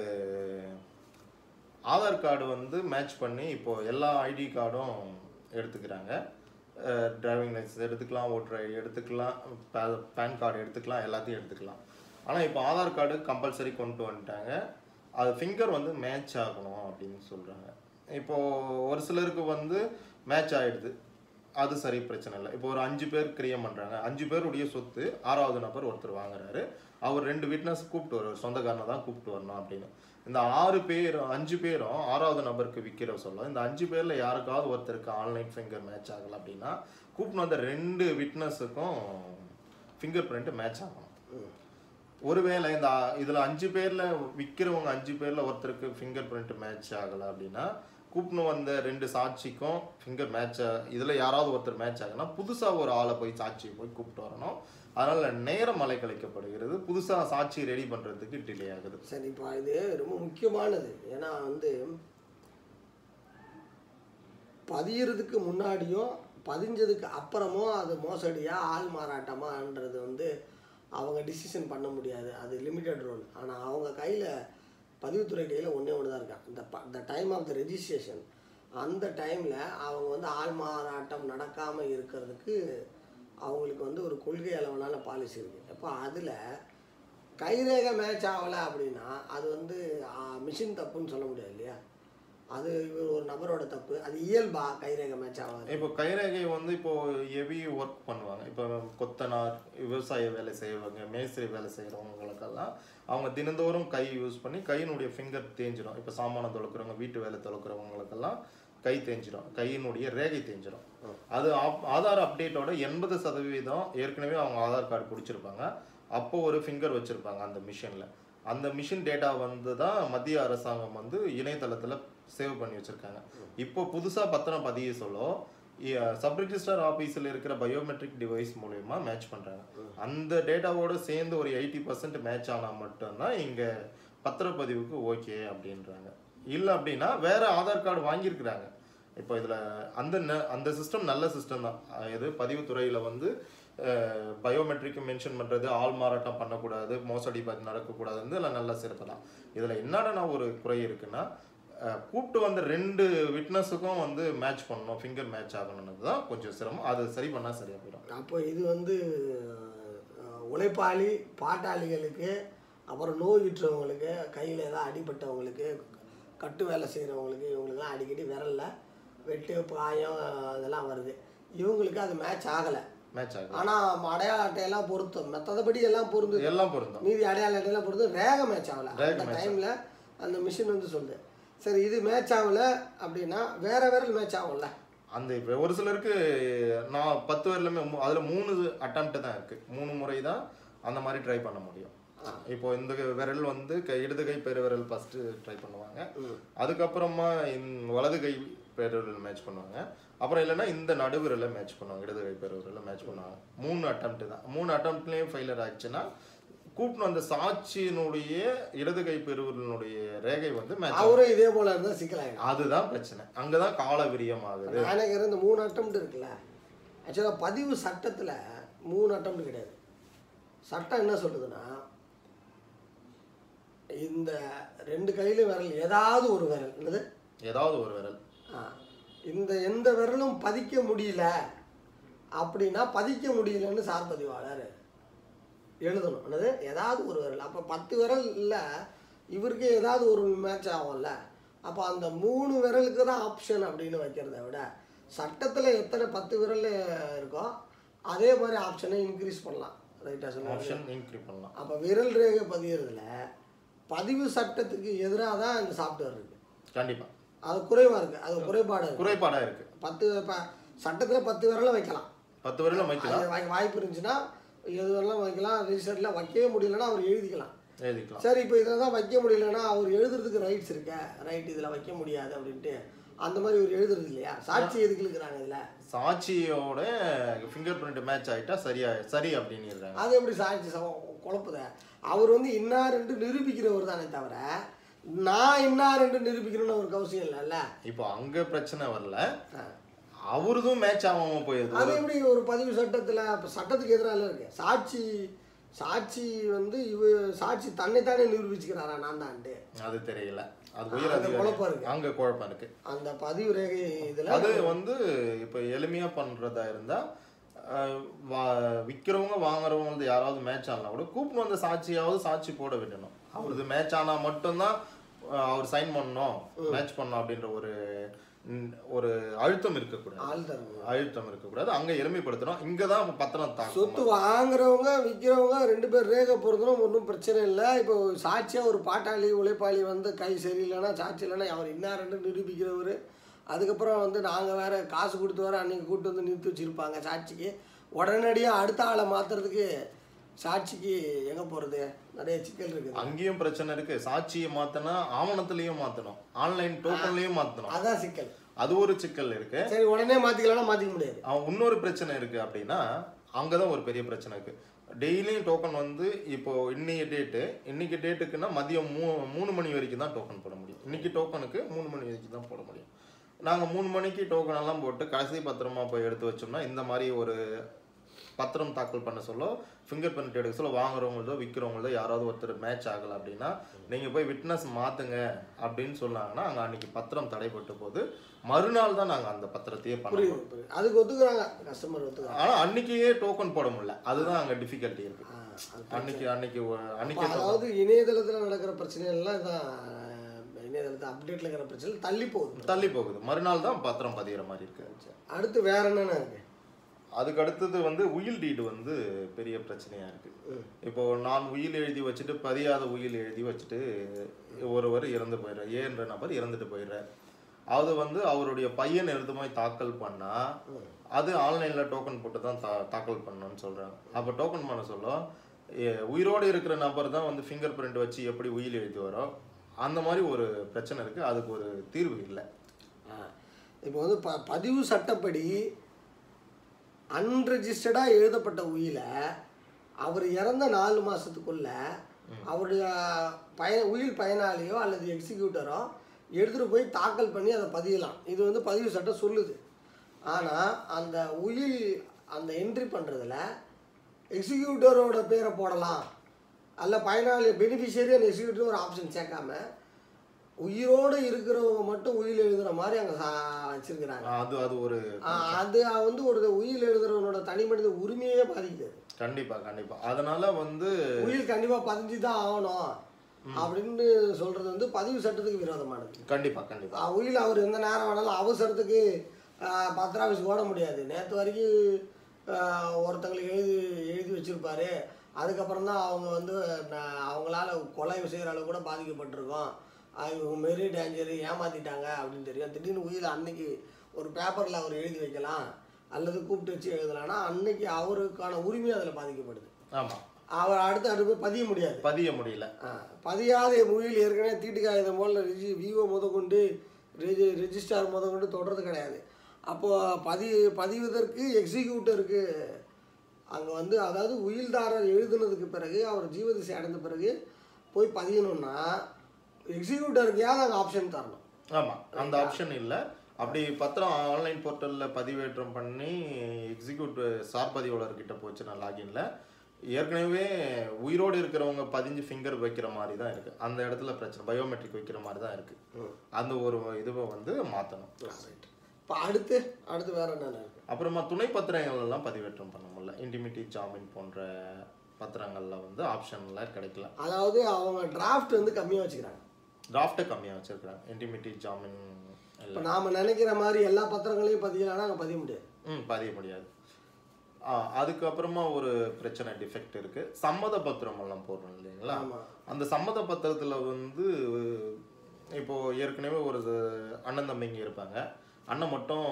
ஆதார் கார்டு வந்து மேட்ச் பண்ணி இப்போ எல்லா ஐடி கார்டும் எடுத்துக்கிறாங்க டிரைவிங் லைசன்ஸ் எடுத்துக்கலாம் ஓட்டர் ஐடி எடுத்துக்கலாம் பேன் கார்டு எடுத்துக்கலாம் எல்லாத்தையும் எடுத்துக்கலாம் ஆனால் இப்போ ஆதார் கார்டு கம்பல்சரி கொண்டு வந்துட்டாங்க அது ஃபிங்கர் வந்து மேட்ச் ஆகணும் அப்படின்னு சொல்கிறாங்க இப்போது ஒரு சிலருக்கு வந்து மேட்ச் ஆகிடுது அது சரி பிரச்சனை இல்லை இப்போ ஒரு அஞ்சு பேர் கிரியம் பண்ணுறாங்க அஞ்சு பேருடைய சொத்து ஆறாவது நபர் ஒருத்தர் வாங்குறாரு அவர் ரெண்டு விட்னஸ் கூப்பிட்டு வருவார் சொந்தக்காரனை தான் கூப்பிட்டு வரணும் அப்படின்னு இந்த ஆறு பேர் அஞ்சு பேரும் ஆறாவது நபருக்கு விற்கிற சொல்ல இந்த அஞ்சு பேரில் யாருக்காவது ஒருத்தருக்கு ஆன்லைன் ஃபிங்கர் மேட்ச் ஆகலை அப்படின்னா கூப்பிட்டு வந்த ரெண்டு விட்னஸுக்கும் ஃபிங்கர் பிரிண்ட் மேட்ச் ஆகணும் ஒருவேளை இந்த அ- இதுல அஞ்சு பேர்ல விற்கிறவங்க அஞ்சு பேர்ல ஒருத்தருக்கு ஃபிங்கர் பிரிண்ட் மேட்ச் ஆகலை அப்படின்னா கூப்பிட்டு வந்த ரெண்டு சாட்சிக்கும் ஃபிங்கர் மேட்ச் இதுல யாராவது ஒருத்தர் மேட்ச் ஆகுனா புதுசா ஒரு ஆளை போய் சாட்சியை போய் கூப்பிட்டு வரணும் அதனால நேரம் அலைக்கழிக்கப்படுகிறது புதுசா சாட்சி ரெடி பண்றதுக்கு டிலே ஆகுது சரி இப்போ இது ரொம்ப முக்கியமானது ஏன்னா வந்து பதியறதுக்கு முன்னாடியும் பதிஞ்சதுக்கு அப்புறமும் அது மோசடியா ஆள் மாறாட்டமான்றது வந்து அவங்க டிசிஷன் பண்ண முடியாது அது லிமிட்டட் ரோல் ஆனால் அவங்க கையில் பதிவுத்துறை கையில் ஒன்றே ஒன்று தான் இருக்கான் இந்த ப இந்த டைம் ஆஃப் த ரெஜிஸ்ட்ரேஷன் அந்த டைமில் அவங்க வந்து ஆள் மாறாட்டம் நடக்காமல் இருக்கிறதுக்கு அவங்களுக்கு வந்து ஒரு கொள்கை அளவிலான பாலிசி இருக்குது அப்போ அதில் கைரேகை மேட்ச் ஆகலை அப்படின்னா அது வந்து மிஷின் தப்புன்னு சொல்ல முடியாது இல்லையா அது இவர் ஒரு நபரோட தப்பு அது இயல்பா கைரேகை மேட்ச் ஆகாது இப்போ கைரேகை வந்து இப்போ ஹெவி ஒர்க் பண்ணுவாங்க இப்போ கொத்தனார் விவசாய வேலை செய்வாங்க மேஸ்திரி வேலை செய்கிறவங்களுக்கெல்லாம் அவங்க தினந்தோறும் கை யூஸ் பண்ணி கையினுடைய ஃபிங்கர் தேஞ்சிடும் இப்போ சாமானம் தொலைக்கிறவங்க வீட்டு வேலை தொலைக்கிறவங்களுக்கெல்லாம் கை தேஞ்சிடும் கையினுடைய ரேகை தேஞ்சிடும் அது ஆப்- ஆதார் அப்டேட்டோட எண்பது சதவீதம் ஏற்கனவே அவங்க ஆதார் கார்டு பிடிச்சிருப்பாங்க அப்போ ஒரு ஃபிங்கர் வச்சுருப்பாங்க அந்த மிஷினில் அந்த மிஷின் டேட்டா வந்து தான் மத்திய அரசாங்கம் வந்து இணையதளத்தில் சேவ் பண்ணி வச்சுருக்காங்க இப்போ புதுசாக பத்திரம் பதிய சொல்ல சப் ரிஜிஸ்டர் ஆஃபீஸில் இருக்கிற பயோமெட்ரிக் டிவைஸ் மூலயமா மேட்ச் பண்ணுறாங்க அந்த டேட்டாவோட சேர்ந்து ஒரு எயிட்டி பர்சன்ட் மேட்ச் ஆனால் மட்டும்தான் இங்கே பத்திரப்பதிவுக்கு ஓகே அப்படின்றாங்க இல்லை அப்படின்னா வேற ஆதார் கார்டு வாங்கியிருக்கிறாங்க இப்போ இதில் அந்த ந- அந்த சிஸ்டம் நல்ல சிஸ்டம் தான் அஹ் இது பதிவுத்துறையில் வந்து பயோமெட்ரிக் மென்ஷன் பண்ணுறது ஆள் மாறாட்டம் பண்ணக்கூடாது மோசடி ப- நடக்கக்கூடாதுன்னு இதில் நல்ல சிறப்பு தான் இதில் என்னடா ஒரு குறை இருக்குன்னா அஹ் கூப்பிட்டு வந்த ரெண்டு விட்னஸுக்கும் வந்து மேட்ச் பண்ணணும் ஃபிங்கர் மேட்ச் ஆகணும்னு தான் கொஞ்சம் சிரமம் அது சரி பண்ணால் சரியாக போயிடும் அப்போ இது வந்து அஹ், உழைப்பாளி பாட்டாளிகளுக்கு அப்புறம் நோயுற்றவங்களுக்கு கையில் ஏதாவது அடிபட்டவங்களுக்கு கட்டு வேலை செய்கிறவங்களுக்கு இவங்களுக்குலாம் அடிக்கடி விரல்ல வெட்டு காயம் இதெல்லாம் வருது இவங்களுக்கு அது மேட்ச் ஆகலை மேட்ச் ஆகும் ஆனால் அடையாள அட்டையெல்லாம் பொருத்தம் மற்றபடி எல்லாம் பொருந்துது எல்லாம் பொருந்தும் மீதி அடையாள அட்டையெல்லாம் பொறுத்து ரேக மேட்ச் ஆகல ரேக அந்த match டைமில் அந்த மிஷின் வந்து சொல்லுது சரி இது மேட்ச் ஆகல அப்படின்னா வேற விரல் மேட்ச் ஆகும்ல அந்த இப்ப ஒரு சிலருக்கு நான் பத்து வரலுமே அதில் மூணு அட்டம்ப்ட் தான் இருக்கு மூணு முறை தான் அந்த மாதிரி ட்ரை பண்ண முடியும் இப்போ இந்த விரல் வந்து கை இடது கை பெருவிரல் ஃபர்ஸ்ட் ட்ரை பண்ணுவாங்க அதுக்கப்புறமா இந்த வலது கை பெருவிரல் மேட்ச் பண்ணுவாங்க அப்புறம் இல்லைன்னா இந்த நடுவிரலை மேட்ச் பண்ணுவாங்க இடது கை பெருவிரலை மேட்ச் பண்ணுவாங்க மூணு அட்டம்ப்ட் தான் மூணு அட்டம்ப்ட்லேயும் ஃபெயிலியர் ஆச்சுன்னா கூப்பிட்டு வந்த சாட்சியினுடைய இடது கை பெருவிரலினுடைய ரேகை வந்து மேட்ச் அவரும் இதே போல இருந்தால் சிக்கலாயிடும் அதுதான் பிரச்சனை அங்கதான் கால விரியம் ஆகுது நான் நினைக்கிறேன் இந்த மூணு அட்டம்ப்ட் இருக்குல்ல ஆக்சுவலாக பதிவு சட்டத்தில் மூணு அட்டம்ப்ட் கிடையாது சட்டம் என்ன சொல்லுதுன்னா இந்த ரெண்டு கையிலும் விரல் ஏதாவது ஒரு விரல் என்னது ஏதாவது ஒரு விரல் ஆ, இந்த எந்த விரலும் பதிக்க முடியல அப்படின்னா பதிக்க முடியலன்னு சார் பதிவாளர் எழுதணும் என்னது ஏதாவது ஒரு விரல் அப்போ பத்து விரல் இல்லை இவருக்கு ஏதாவது ஒரு மேட்ச் ஆகும்ல அப்போ அந்த மூணு விரலுக்கு தான் ஆப்ஷன் அப்படின்னு வைக்கிறத விட சட்டத்தில் எத்தனை பத்து விரல் இருக்கோ அதே மாதிரி ஆப்ஷனை இன்க்ரீஸ் பண்ணலாம் ரைட்டாக சொல்லுவாங்க ஆப்ஷன் இன்க்ரீஸ் பண்ணலாம் அப்போ விரல் ரேகை பதியறதுல பதிவு சட்டத்துக்கு எதிராக தான் இந்த சாஃப்ட்வேர் இருக்குது கண்டிப்பா அது குறைவாக இருக்குது அது குறைபாடு இருக்குது குறைபாடா இருக்கு பத்து இப்போ சட்டத்தில் பத்து விரலை வைக்கலாம் பத்து வரையில வைக்கலாம் அது வாய்- வாய்ப்பு இருந்துச்சுன்னா எது வரலாம் வைக்கலாம் ரிஜிஸ்டரில் வைக்கவே முடியலன்னா அவர் எழுதிக்கலாம் எழுதிக்கலாம் சரி இப்போ இதில் தான் வைக்க முடியலன்னா அவர் எழுதுறதுக்கு ரைட்ஸ் இருக்க ரைட் இதில் வைக்க முடியாது அப்படின்ட்டு அந்த மாதிரி ஒரு எழுதுறது இல்லையா சாட்சி எதுக்கு இருக்கிறாங்க இதில் சாட்சியோட ஃபிங்கர் பிரிண்ட் மேட்ச் ஆயிட்டா சரியா சரி அப்படின்னு இருக்காங்க அது எப்படி சாட்சி சம- குழப்புத அவர் வந்து இன்னாருன்ட்டு நிரூபிக்கிறவர் தானே தவிர நான் இன்னாருன்ட்டு நிரூபிக்கணும்னு அவருக்கு அவசியம் இல்லைல்ல இப்போ அங்க பிரச்சனை வரல அவருதும் மேட்ச் ஆகாம போயிருது அது எப்படி ஒரு பதிவு சட்டத்தில் இப்போ சட்டத்துக்கு எதிராக இருக்கு சாட்சி சாட்சி வந்து இவ சாட்சி தன்னைத்தானே நிரூபிச்சுக்கிறாரா நான் தான்ட்டு அது தெரியல அது உயர் அந்த குழப்பம் அதிகாரி இருக்கு. அங்க குழப்பம் இருக்கு அந்த பதிவு ரேகை இதில் அது வந்து இப்போ எளிமையா பண்றதா இருந்தா அஹ், வா- விக்கிறவங்க வாங்குறவங்க வந்து யாராவது மேட்ச் ஆனா கூட கூப்பிட்டு வந்த சாட்சியாவது சாட்சி போட விடணும் அவரது மேட்ச் ஆனா மட்டும்தான் அஹ், அவர் சைன் பண்ணணும் மேட்ச் பண்ணணும் அப்படின்ற ஒரு ம், ஒரு அழுத்தம் இருக்கக்கூடாது ஆள் தரணும் அழுத்தம் இருக்கக்கூடாது அங்க எளிமைப்படுத்தணும் இங்க தான் பத்திரம் தாக்கம் சொத்து வாங்குறவங்க விற்கிறவங்க ரெண்டு பேர் ரேகை பொறுத்தனும் ஒன்றும் பிரச்சனை இல்லை இப்போ சாட்சியாக ஒரு பாட்டாளி உழைப்பாளி வந்து கை சரியில்லைன்னா சாட்சி இல்லைன்னா அவர் இன்னாருன்னு நிரூபிக்கிறவர் அதுக்கப்புறம் வந்து நாங்கள் வேற காசு கொடுத்து வர அன்னைக்கு கூட்டு வந்து நிறுத்தி வச்சுருப்பாங்க சாட்சிக்கு உடனடியாக அடுத்த ஆளை மாற்றுறதுக்கு சாட்சிக்கு எங்கே போகிறது நிறைய சிக்கல் இருக்குது அங்கேயும் பிரச்சனை இருக்கு சாட்சியை மாத்தனா ஆவணத்திலையும் மாத்தணும் ஆன்லைன் டோக்கன்லயும் மாத்தணும் அதான் சிக்கல் அது ஒரு சிக்கல் இருக்கு சரி உடனே மாற்றிக்கலாம்னா மாற்றிக்க முடியாது அவன் இன்னொரு பிரச்சனை இருக்கு அப்படின்னா அங்கதான் ஒரு பெரிய பிரச்சனை இருக்கு டெய்லியும் டோக்கன் வந்து இப்போ இன்னைக்கு டேட்டு இன்னைக்கு டேட்டுக்குன்னா மதியம் மூ மூணு மணி வரைக்கும் தான் டோக்கன் போட முடியும் இன்னைக்கு டோக்கனுக்கு மூணு மணி வரைக்கும் தான் போட முடியும் நாங்கள் மூணு மணிக்கு டோக்கன் எல்லாம் போட்டு கடைசி பத்திரமா போய் எடுத்து வச்சோம்னா இந்த மாதிரி ஒரு பத்திரம் தாக்கல் பண்ண சொல்ல ஃபிங்கர் பிரிண்ட் எடுக்க சொல்ல வாங்குறவங்களதோ விற்கிறவங்களதோ யாராவது ஒருத்தர் மேட்ச் ஆகலை அப்படின்னா நீங்கள் போய் விட்னஸ் மாற்றுங்க அப்படின்னு சொன்னாங்கன்னா அங்கே அன்னைக்கு பத்திரம் தடைப்பட்ட போது மறுநாள் தான் நாங்கள் அந்த பத்திரத்தையே பண்ண புரியுது புரியுது அதுக்கு ஒத்துக்குறாங்க கஸ்டமர் ஒத்துக்குறாங்க ஆனா அன்னைக்கே டோக்கன் போட முடியல அதுதான் அங்க டிஃபிகல்ட்டி இருக்கு ஆ, அது அன்னைக்கு அன்னைக்கு ஒ- அப்ப அன்னைக்கே token- அதாவது இணையதளத்தில் நடக்கிற பிரச்சனைகள்லாம் இதான் இணையதளத்தில் அப்டேட்டில் இருக்கிற பிரச்சனை தள்ளி போகுது தள்ளி போகுது மறுநாள் தான் பத்திரம் பதிகிற மாதிரி இருக்கு அடுத்து வேற என்னென்ன இருக்கு அதுக்கு அடுத்தது வந்து உயில் டீடு வந்து பெரிய பிரச்சனையா இருக்கு இப்போ நான் உயில் எழுதி வச்சுட்டு பதியாத உயில் எழுதி வச்சுட்டு ஒருவர் இறந்து போயிடுறார் ஏன்ற நபர் இறந்துட்டு போயிடுறார் அது வந்து அவருடைய பையன் எழுதுமாய் தாக்கல் பண்ணா அது ஆன்லைன்ல டோக்கன் போட்டு தான் தா தாக்கல் பண்ணணும்னு சொல்றாங்க அப்போ டோக்கன் பண்ண சொல்ல எ- உயிரோடு இருக்கிற நபர் தான் வந்து ஃபிங்கர் பிரிண்ட் வச்சு எப்படி உயில் எழுதி வரோம் அந்த மாதிரி ஒரு பிரச்சனை இருக்கு அதுக்கு ஒரு தீர்வு இல்லை ஆ. இப்போ வந்து ப பதிவு சட்டப்படி அன்ரெஜிஸ்டர்டாக எழுதப்பட்ட உயில அவர் இறந்த நாலு மாதத்துக்குள்ள அவருடைய பய உயில் பயனாளியோ அல்லது எக்ஸிக்யூட்டரோ எடுத்துகிட்டு போய் தாக்கல் பண்ணி அதை பதியலாம் இது வந்து பதிவு சட்டம் சொல்லுது ஆனால் அந்த உயில் அந்த என்ட்ரி பண்ணுறதுல எக்ஸிக்யூட்டரோட பேரை போடலாம் அல்ல பயனாளி பெனிஃபிஷியரி அந்த எக்ஸிக்யூட்டிவ் ஒரு ஆப்ஷன் சேர்க்காம உயிரோடு இருக்கிறவங்க மட்டும் உயில் எழுதுகிற மாதிரி அங்கே வச்சிருக்கிறாங்க அது அது ஒரு ஆஹ் அது வந்து ஒரு உயில் எழுதுறவனோட தனி மனித உரிமையே பாதிக்குது கண்டிப்பா கண்டிப்பா அதனால வந்து உயில் கண்டிப்பாக பதிஞ்சு தான் ஆகணும் அப்படின்னு சொல்றது வந்து பதிவு சட்டத்துக்கு விரோதமானது கண்டிப்பா கண்டிப்பா ஆஹ் உயில் அவர் எந்த நேரம் வேணாலும் அவசரத்துக்கு ஆஹ் பத்திர ஆஃபீஸ் ஓட முடியாது நேற்று வரைக்கும் ஆஹ் ஒருத்தங்களுக்கு எழுதி எழுதி வச்சிருப்பாரு அதுக்கப்புறம் தான் அவங்க வந்து நான் அவங்களால கொலை செய்கிற அளவு கூட பாதிக்கப்பட்டிருக்கோம் ஆஹ் இவங்க மெரி டேஞ்சர் ஏமாத்திட்டாங்க அப்படின்னு தெரியும் திடீர்னு உயில் அன்னைக்கு ஒரு பேப்பரில் அவர் எழுதி வைக்கலாம் அல்லது கூப்பிட்டு வச்சு எழுதலாம்னா அன்னைக்கு அவருக்கான உரிமை அதில் பாதிக்கப்படுது ஆமா அவர் அடுத்து அடுத்து போய் பதிய முடியாது பதிய முடியல ஆ, பதியாத மொழியில் ஏற்கனவே தீட்டு காகிதம் போல் ரிஜி விவோ முத கொண்டு ரெஜி ரெஜிஸ்டார் முத கொண்டு தொடர்றது கிடையாது அப்போது பதி பதிவதற்கு எக்ஸிக்யூட்டருக்கு அங்கே வந்து அதாவது உயில்தாரர் எழுதுனதுக்கு பிறகு அவர் ஜீவதிசை அடைந்த பிறகு போய் பதியணும்னா எக்ஸிக்யூட்டருக்கையாவது அங்கே ஆப்ஷன் தரணும் ஆமா அந்த ஆப்ஷன் இல்ல அப்படி பத்திரம் ஆன்லைன் போர்ட்டல்ல பதிவேற்றம் பண்ணி எக்ஸிக்யூட் சார் பதிவாளர் கிட்ட போச்சு நான் லாகின்ல ஏற்கனவே உயிரோடு இருக்கிறவங்க பதிஞ்சு ஃபிங்கர் வைக்கிற மாதிரி தான் இருக்கு அந்த இடத்துல பிரச்சனை பயோமெட்ரிக் வைக்கிற மாதிரி தான் இருக்கு அந்த ஒரு இதுவை வந்து மாத்தணும் ரைட் இப்போ அடுத்து அடுத்து வேற என்னென்ன இருக்கு அப்புறமா துணை பத்திரங்கள் எல்லாம் பதிவேற்றம் பண்ண முடியல இன்டிமிட்டி ஜாமீன் போன்ற பத்திரங்கள்ல வந்து ஆப்ஷன்ல கிடைக்கல அதாவது அவங்க டிராஃப்ட் வந்து கம்மியாக வச்சுக்கிறாங்க டிராஃப்ட்டை கம்மியாக வச்சிருக்கிறாங்க இன்டிமிட்டி ஜாமீன் இப்போ எல்லாம் நாம் நினைக்கிற மாதிரி எல்லா பத்திரங்களையும் பதியலாம்னா அங்கே பதிய முடியாது ம் பதிய முடியாது ஆ, அதுக்கப்புறமா ஒரு பிரச்சனை டிஃபெக்ட் இருக்கு சம்மத பத்திரம் எல்லாம் போடுறோம் இல்லைங்களா ஆமாம் அந்த சம்மத பத்திரத்துல வந்து இப்போ ஏற்கனவே ஒரு அண்ணன் தம்பிங்க இருப்பாங்க அண்ணன் மட்டும்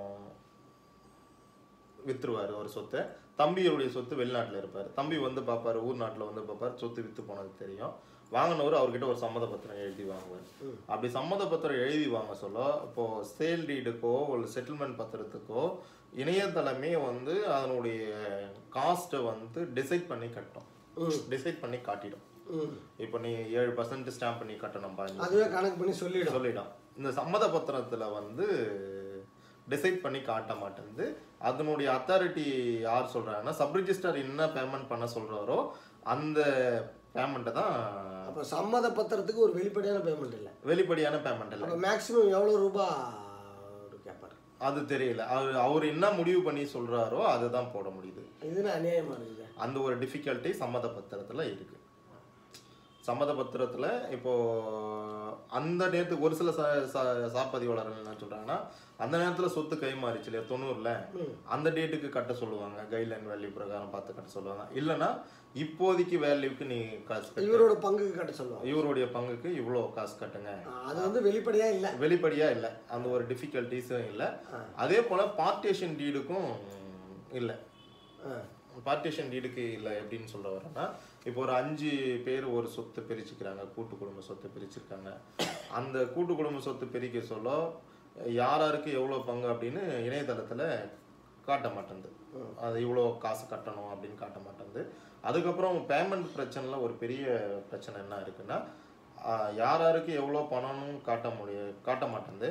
வித்துருவாரு ஒரு சொத்தை தம்பியோடைய சொத்து வெளிநாட்டுல இருப்பாரு தம்பி வந்து பார்ப்பாரு ஊர் நாட்டுல வந்து பார்ப்பாரு சொத்து வித்து போனது தெரியும் வாங்கினவர் அவர்கிட்ட ஒரு சம்மத பத்திரம் எழுதி வாங்குவார் அப்படி சம்மத பத்திரம் எழுதி வாங்க சொல்ல இப்போ சேல் டீடுக்கோ ஒரு செட்டில்மெண்ட் பத்திரத்துக்கோ இணையதளமே வந்து அதனுடைய காஸ்ட்டை வந்து டிசைட் பண்ணி கட்டும் டிசைட் பண்ணி காட்டிடும் ம் இப்போ நீ ஏழு பர்சன்ட் ஸ்டாம்ப் பண்ணி கட்டணும்பா நீ அதுவே கணக்கு பண்ணி சொல்லிடும் சொல்லிடும் இந்த சம்மத பத்திரத்துல வந்து டிசைட் பண்ணி காட்ட மாட்டேங்குது அதனுடைய அத்தாரிட்டி யார் சொல்றாங்கன்னா சப் ரிஜிஸ்டர் என்ன பேமெண்ட் பண்ண சொல்றாரோ அந்த பேமெண்ட்டை தான் அப்போ சம்மத பத்திரத்துக்கு ஒரு வெளிப்படையான பேமெண்ட் இல்லை வெளிப்படையான பேமெண்ட் இல்லை அப்போ மேக்ஸிமம் எவ்வளோ ரூபா அவரு கேட்பாரு அது தெரியல அவர் அவர் என்ன முடிவு பண்ணி சொல்றாரோ அதுதான் போட முடியுது இதுன்னு அநியாயமாக இருக்குது அந்த ஒரு டிஃபிகல்ட்டி சம்மத பத்திரத்துல இருக்கு சம்மத பத்திரத்துல இப்போ அந்த நேரத்துக்கு ஒரு சில ச ச- சாப்பதிவாளர்கள் என்ன சொல்றாங்கன்னா அந்த நேரத்துல சொத்து கை மாறிச்சு இல்லையா தொண்ணூறுல அந்த டேட்டுக்கு கட்ட சொல்லுவாங்க கைட்லைன் வேல்யூ பிரகாரம் பார்த்து கட்ட சொல்லுவாங்க இல்லைன்னா இப்போதைக்கு வேல்யூக்கு நீ காசு கட்டு இவரோட பங்குக்கு கட்ட சொல்லுவாங்க இவருடைய பங்குக்கு இவ்வளோ காசு கட்டுங்க அது வந்து வெளிப்படையாக இல்லை வெளிப்படையா இல்லை அந்த ஒரு டிஃபிகல்ட்டிஸும் இல்லை அதே போல பார்ட்டேஷன் டீடுக்கும் இல்லை பார்ட்டிஷன் டீடுக்கு இல்லை எப்படின்னு சொல்ல வரேன்னா இப்போ ஒரு அஞ்சு பேர் ஒரு சொத்து பிரிச்சுக்கிறாங்க கூட்டு குடும்ப சொத்து பிரிச்சிருக்காங்க அந்த கூட்டு குடும்ப சொத்து பிரிக்க சொல்ல யார் யாருக்கு எவ்வளோ பங்கு அப்படின்னு இணையதளத்தில் காட்ட மாட்டேங்குது அது இவ்வளோ காசு கட்டணும் அப்படின்னு காட்ட மாட்டேங்குது அதுக்கப்புறம் பேமெண்ட் பிரச்சனைல ஒரு பெரிய பிரச்சனை என்ன இருக்குன்னா ஆஹ், யார் யாருக்கு எவ்வளோ பணம்னு காட்ட முடிய காட்ட மாட்டேங்குது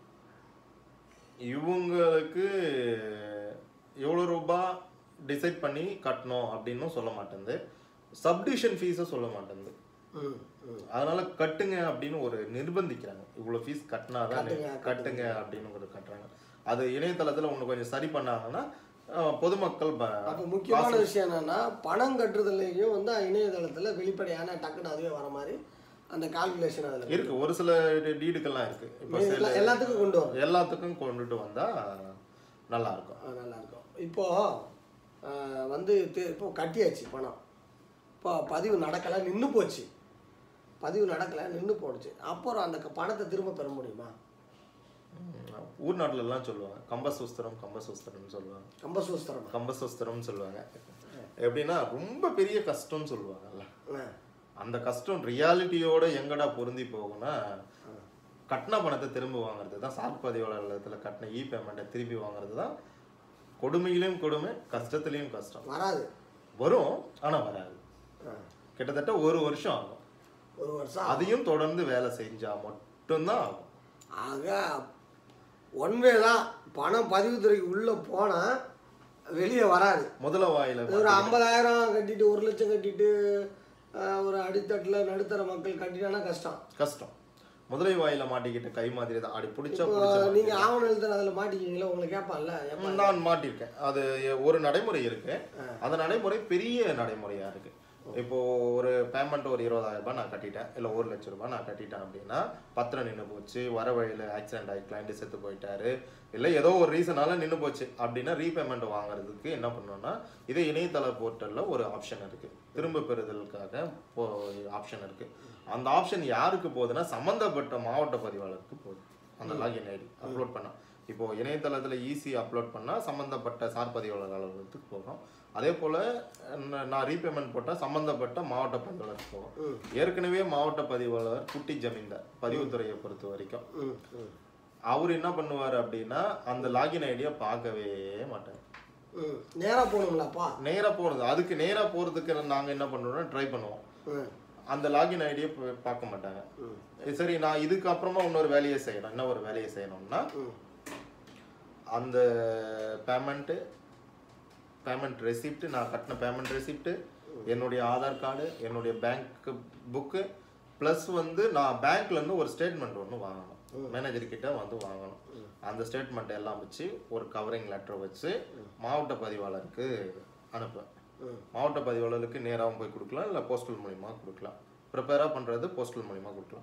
இவங்களுக்கு எவ்வளோ ரூபாய் டிசைட் பண்ணி கட்டணும் அப்படின்னும் சொல்ல மாட்டேங்குது சப்டிஷன் ஃபீஸை சொல்ல மாட்டேங்குது ம் ம் அதனால கட்டுங்க அப்படின்னு ஒரு நிர்பந்திக்கிறாங்க இவ்வளோ ஃபீஸ் கட்டினாதான் கட்டுங்க, கட்டுங்க அப்படின்னு ஒரு கட்டுறாங்க அது இணையதளத்தில் ஒன்று கொஞ்சம் சரி பண்ணாங்கன்னா அஹ், பொதுமக்கள் ப- அப்போ முக்கியமான விஷயம் என்னன்னா பணம் கட்டுறதுலையும் வந்து இணையதளத்தில் வெளிப்படையான டக்குன்னு அதுவே வர மாதிரி அந்த கால்குலேஷன் அதில் இருக்கு ஒரு சில டீடுக்கெல்லாம் இருக்கு இப்போ சில எல்லாத்துக்கும் கொண்டு வரும் எல்லாத்துக்கும் கொண்டுட்டு வந்தா நல்லா இருக்கும் ஆ, நல்லா இருக்கும் இப்போ ஆ, வந்து தெ- இப்போ கட்டியாச்சு பணம் இப்போ பதிவு நடக்கலை நின்று போச்சு பதிவு நடக்கலை நின்று போடுச்சு அப்புறம் அந்த க- பணத்தை திரும்ப பெற முடியுமா உம், ஊர் நாட்டுல எல்லாம் சொல்லுவாங்க கம்பசூஸ்திரம் கம்பசூஸ்திரம்னு சொல்லுவாங்க கம்பசூஸ்திரம் கம்பசூஸ்திரம்னு சொல்லுவாங்க எப்படின்னா ரொம்ப பெரிய கஷ்டம்னு சொல்லுவாங்கல்ல ஆ அந்த கஷ்டம் ரியாலிட்டியோட எங்கடா பொருந்தி போகும்னா கட்டின பணத்தை திரும்ப வாங்குறது தான் சார்பதிவாளத்தில் கட்டின இ பேமெண்ட்டை திருப்பி வாங்குறது தான் கொடுமையிலையும் கொடுமை கஷ்டத்துலேயும் கஷ்டம் வராது வரும் ஆனா வராது ஆ. கிட்டத்தட்ட ஒரு வருஷம் ஆகும் ஒரு வருஷம் அதையும் தொடர்ந்து வேலை செஞ்சா மட்டும்தான் ஆகும் ஆக ஒன் வே தான் பணம் பதிவுத்துறைக்கு உள்ளே போனால் வெளியே வராது முதல வாயில ஒரு ஐம்பதாயிரம் கட்டிட்டு ஒரு லட்சம் கட்டிட்டு ஆஹ், ஒரு அடித்தட்டில் நடுத்தர மக்கள் கட்டிட்டானா கஷ்டம் கஷ்டம் முதலை வாயில மாட்டிக்கிட்ட கை மாதிரி தான் அப்படி பிடிச்சா இப்போ பிடிச்ச நீங்கள் ஆவணம் எழுதுற அதில் மாட்டிக்கிங்களா உங்களை கேட்பான்ல ஏப்பா நான் மாட்டியிருக்கேன் அது ஒரு நடைமுறை இருக்கு அந்த நடைமுறை பெரிய நடைமுறையா இருக்கு இப்போ ஒரு பேமெண்ட் ஒரு இருபதாயிரம் ரூபாய் நான் கட்டிட்டேன் இல்லை ஒரு லட்ச ரூபாய் நான் கட்டிட்டேன் அப்படின்னா பத்திரம் நின்று போச்சு வர வழியில் ஆக்சிடென்ட் ஆகி கிளைண்ட் செத்து போயிட்டாரு இல்லை ஏதோ ஒரு ரீசனால நின்று போச்சு அப்படின்னா ரீபேமெண்ட் வாங்குறதுக்கு என்ன பண்ணணும்னா இதே இணையதள போர்ட்டலில் ஒரு ஆப்ஷன் இருக்கு திரும்ப பெறுதலுக்காக ஆப்ஷன் இருக்கு அந்த ஆப்ஷன் யாருக்கு போகுதுன்னா சம்மந்தப்பட்ட மாவட்ட பதிவாளருக்கு போகுது அந்த லாகின் ஐடி அப்லோட் பண்ணா இப்போ இணையதளத்தில் ஈஸி அப்லோட் பண்ணால் சம்மந்தப்பட்ட சார் பதிவாளர் அலுவலகத்துக்கு போகும் அதே போல் நான் ரீபேமெண்ட் போட்டால் சம்மந்தப்பட்ட மாவட்ட பதிவாளருக்கு போகும் ஏற்கனவே மாவட்ட பதிவாளர் குட்டி ஜமீன்தார் பதிவுத்துறையை பொறுத்த வரைக்கும் ம் ம் அவர் என்ன பண்ணுவார் அப்படின்னா அந்த லாகின் ஐடியை பார்க்கவே மாட்டார் ம் நேராக போகணுங்களாப்பா நேராக போகிறது அதுக்கு நேராக போகிறதுக்கு நாங்கள் என்ன பண்ணுறோம்னா ட்ரை பண்ணுவோம் ம் அந்த லாகின் ஐடியை பார்க்க மாட்டாங்க சரி நான் இதுக்கு அப்புறமா இன்னொரு வேலையை செய்யணும் என்ன ஒரு வேலையை செய்யணும்னா ம் அந்த பேமெண்ட்டு பேமெண்ட் ரெசிப்ட் நான் கட்டின பேமெண்ட் ரெசிப்ட் என்னுடைய ஆதார் கார்டு என்னுடைய பேங்க் புக்கு ப்ளஸ் வந்து நான் பேங்க்ல இருந்து ஒரு ஸ்டேட்மெண்ட் ஒன்று வாங்கணும் மேனேஜர் கிட்ட வந்து வாங்கணும் அந்த ஸ்டேட்மெண்ட் எல்லாம் வச்சு ஒரு கவரிங் லெட்டர் வச்சு மாவட்ட பதிவாளருக்கு அனுப்புவேன் ம். மாவட்ட பதிவாளருக்கு நேராகவும் போய் கொடுக்கலாம் இல்லை போஸ்டல் மூலிமா கொடுக்கலாம் ப்ரிப்பேராக பண்ணுறது போஸ்டல் மூலிமா கொடுக்கலாம்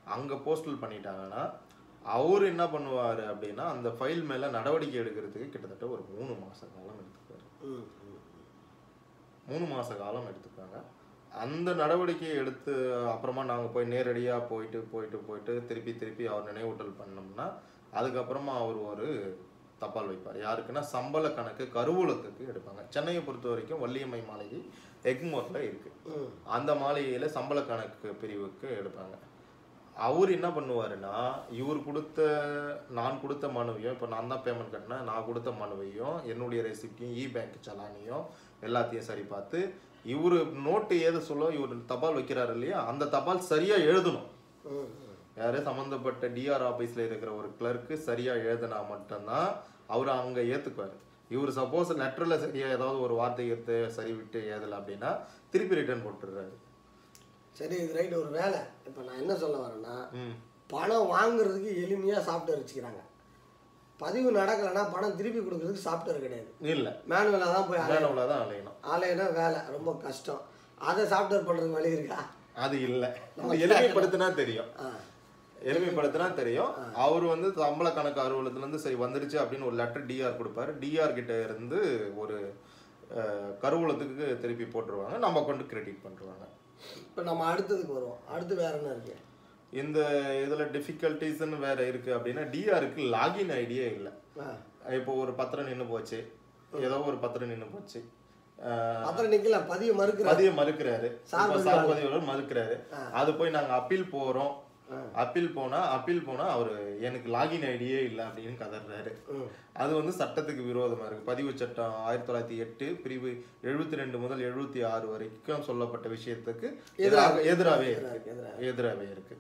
அங்கே போஸ்டல் பண்ணிட்டாங்கன்னா அவர் என்ன பண்ணுவார் அப்படின்னா அந்த ஃபைல் மேலே நடவடிக்கை எடுக்கிறதுக்கு கிட்டத்தட்ட ஒரு மூணு மாத காலம் எடுத்துக்குவார் ம் ம் மூணு மாத காலம் எடுத்துப்பாங்க அந்த நடவடிக்கையை எடுத்து அப்புறமா நாங்கள் போய் நேரடியாக போயிட்டு போயிட்டு போயிட்டு திருப்பி திருப்பி அவர் நினைவூட்டல் பண்ணோம்னா அதுக்கப்புறமா அவர் ஒரு தபால் வைப்பார் யாருக்குன்னா சம்பள கணக்கு கருவூலத்துக்கு எடுப்பாங்க சென்னையை பொறுத்த வரைக்கும் வள்ளியம்மை மாளிகை எக்மோரில் இருக்கு ம் அந்த மாளிகையில் சம்பள கணக்கு பிரிவுக்கு எடுப்பாங்க அவர் என்ன பண்ணுவாருன்னா இவர் கொடுத்த நான் கொடுத்த மனுவையும் இப்போ நான் தான் பேமெண்ட் கட்டினேன் நான் கொடுத்த மனுவையும் என்னுடைய ரெசிப்டையும் இ பேங்க் சலானையும் எல்லாத்தையும் சரி பார்த்து இவர் நோட்டு ஏத சொல்ல இவர் தபால் வைக்கிறாரு இல்லையா அந்த தபால் சரியாக எழுதணும் ம் ம் யாரு சம்மந்தப்பட்ட டிஆர் ஆஃபீஸில் இருக்கிற ஒரு கிளர்க்கு சரியாக எழுதினா மட்டும்தான் அவர் அங்கே ஏற்றுக்குவார் இவர் சப்போஸ் லெட்டரில் சரியாக ஏதாவது ஒரு வார்த்தை எடுத்து சரி விட்டு ஏதலை அப்படின்னா திருப்பி ரிட்டர்ன் போட்டுடுறாரு சரி இது ரைட் ஒரு வேலை இப்போ நான் என்ன சொல்ல வரேன்னா ம் பணம் வாங்குறதுக்கு எளிமையாக சாஃப்ட்வேர் வச்சுக்கிறாங்க பதிவு நடக்கலைன்னா பணம் திருப்பி கொடுக்கறதுக்கு சாஃப்ட்வேர் கிடையாது இல்லை மேனுவலாக தான் போய் மேனுவலாக தான் அலையணும் ஆலையினா வேலை ரொம்ப கஷ்டம் அதை சாஃப்ட்வேர் பண்ணுறதுக்கு வழி இருக்கா அது இல்லை நம்ம எளிமைப்படுத்தினா தெரியும் ஆ எளிமைப்படுத்தினா தெரியும் அவர் வந்து சம்பள கணக்கு அலுவலகத்துல இருந்து சரி வந்துருச்சு அப்படின்னு ஒரு லெட்டர் டிஆர் கொடுப்பாரு டிஆர் கிட்ட இருந்து ஒரு அஹ், கருவூலத்துக்கு திருப்பி போட்டுருவாங்க நம்ம கொண்டு கிரெடிட் பண்ணுவாங்க இப்போ நம்ம அடுத்ததுக்கு வருவோம் அடுத்து வேற என்ன இருக்கு இந்த இதுல டிஃபிகல்ட்டிஸ்ன்னு வேற இருக்கு அப்படின்னா டிஆருக்கு லாகின் ஐடியே இல்லை ஆ இப்போ ஒரு பத்திரம் நின்று போச்சு ஏதோ ஒரு பத்திரம் நின்று போச்சு அஹ், பத்திரம் நிக்கல பதிவு மறுக்கிற பதிய மறுக்கிறாரு சார் இப்ப சார் பதிவாளர் மறுக்கிறாரு அது போய் நாங்க அப்பீல் போறோம் அப்பீல் போனா அப்பீல் போனா அவரு எனக்கு லாகின் ஐடியே இல்லை அப்படின்னு கதறாரு ம் அது வந்து சட்டத்துக்கு விரோதமா இருக்கு பதிவு சட்டம் ஆயிரத்தி தொள்ளாயிரத்தி எட்டு பிரிவு எழுபத்தி ரெண்டு முதல் எழுபத்தி ஆறு வரைக்கும் சொல்லப்பட்ட விஷயத்துக்கு எதிராக எதிராகவே இருக்கு எதிராக எதிராகவே இருக்கு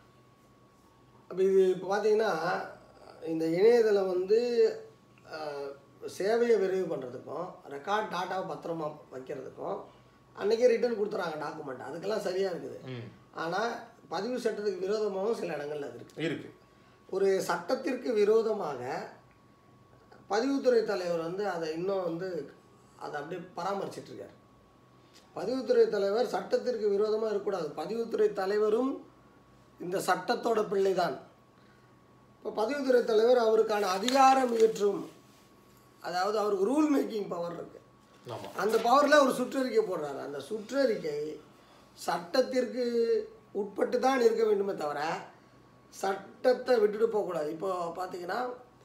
அப்போ இது இப்போ பார்த்தீங்கன்னா இந்த இணையதளம் வந்து அஹ், சேவையை விரைவு பண்ணுறதுக்கும் ரெக்கார்ட் டாட்டாவை பத்திரமா வைக்கிறதுக்கும் அன்றைக்கே ரிட்டர்ன் கொடுத்துறாங்க டாக்குமெண்ட் அதுக்கெல்லாம் சரியாக இருக்குது ம் ஆனால் பதிவு சட்டத்துக்கு விரோதமாகவும் சில இடங்கள்ல அது இருக்குது இருக்கு ஒரு சட்டத்திற்கு விரோதமாக பதிவுத்துறை தலைவர் வந்து அதை இன்னும் வந்து அதை அப்படியே பராமரிச்சிட்டு இருக்கார் பதிவுத்துறை தலைவர் சட்டத்திற்கு விரோதமாக இருக்கக்கூடாது பதிவுத்துறை தலைவரும் இந்த சட்டத்தோட பிள்ளைதான் இப்போ பதிவுத்துறை தலைவர் அவருக்கான அதிகாரம் இயற்றும் அதாவது அவருக்கு ரூல் மேக்கிங் பவர் இருக்கு ஆமா அந்த பவரில் ஒரு சுற்றறிக்கை போடுறாரு அந்த சுற்றறிக்கை சட்டத்திற்கு உட்பட்டு தான் இருக்க வேண்டுமே தவிர சட்டத்தை விட்டுட்டு போகக்கூடாது இப்போ பார்த்தீங்கன்னா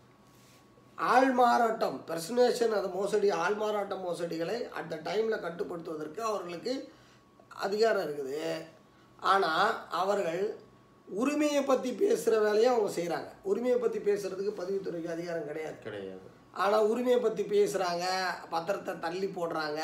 ஆள் மாறாட்டம் பெர்சனேஷன் அது மோசடி ஆள் மாறாட்டம் மோசடிகளை அட் த டைமில் கட்டுப்படுத்துவதற்கு அவர்களுக்கு அதிகாரம் இருக்குது ஆனால் அவர்கள் உரிமையை பற்றி பேசுகிற வேலையை அவங்க செய்கிறாங்க உரிமையை பற்றி பேசுகிறதுக்கு பதிவுத்துறைக்கு அதிகாரம் கிடையாது கிடையாது ஆனால் உரிமையை பற்றி பேசுகிறாங்க பத்திரத்தை தள்ளி போடுறாங்க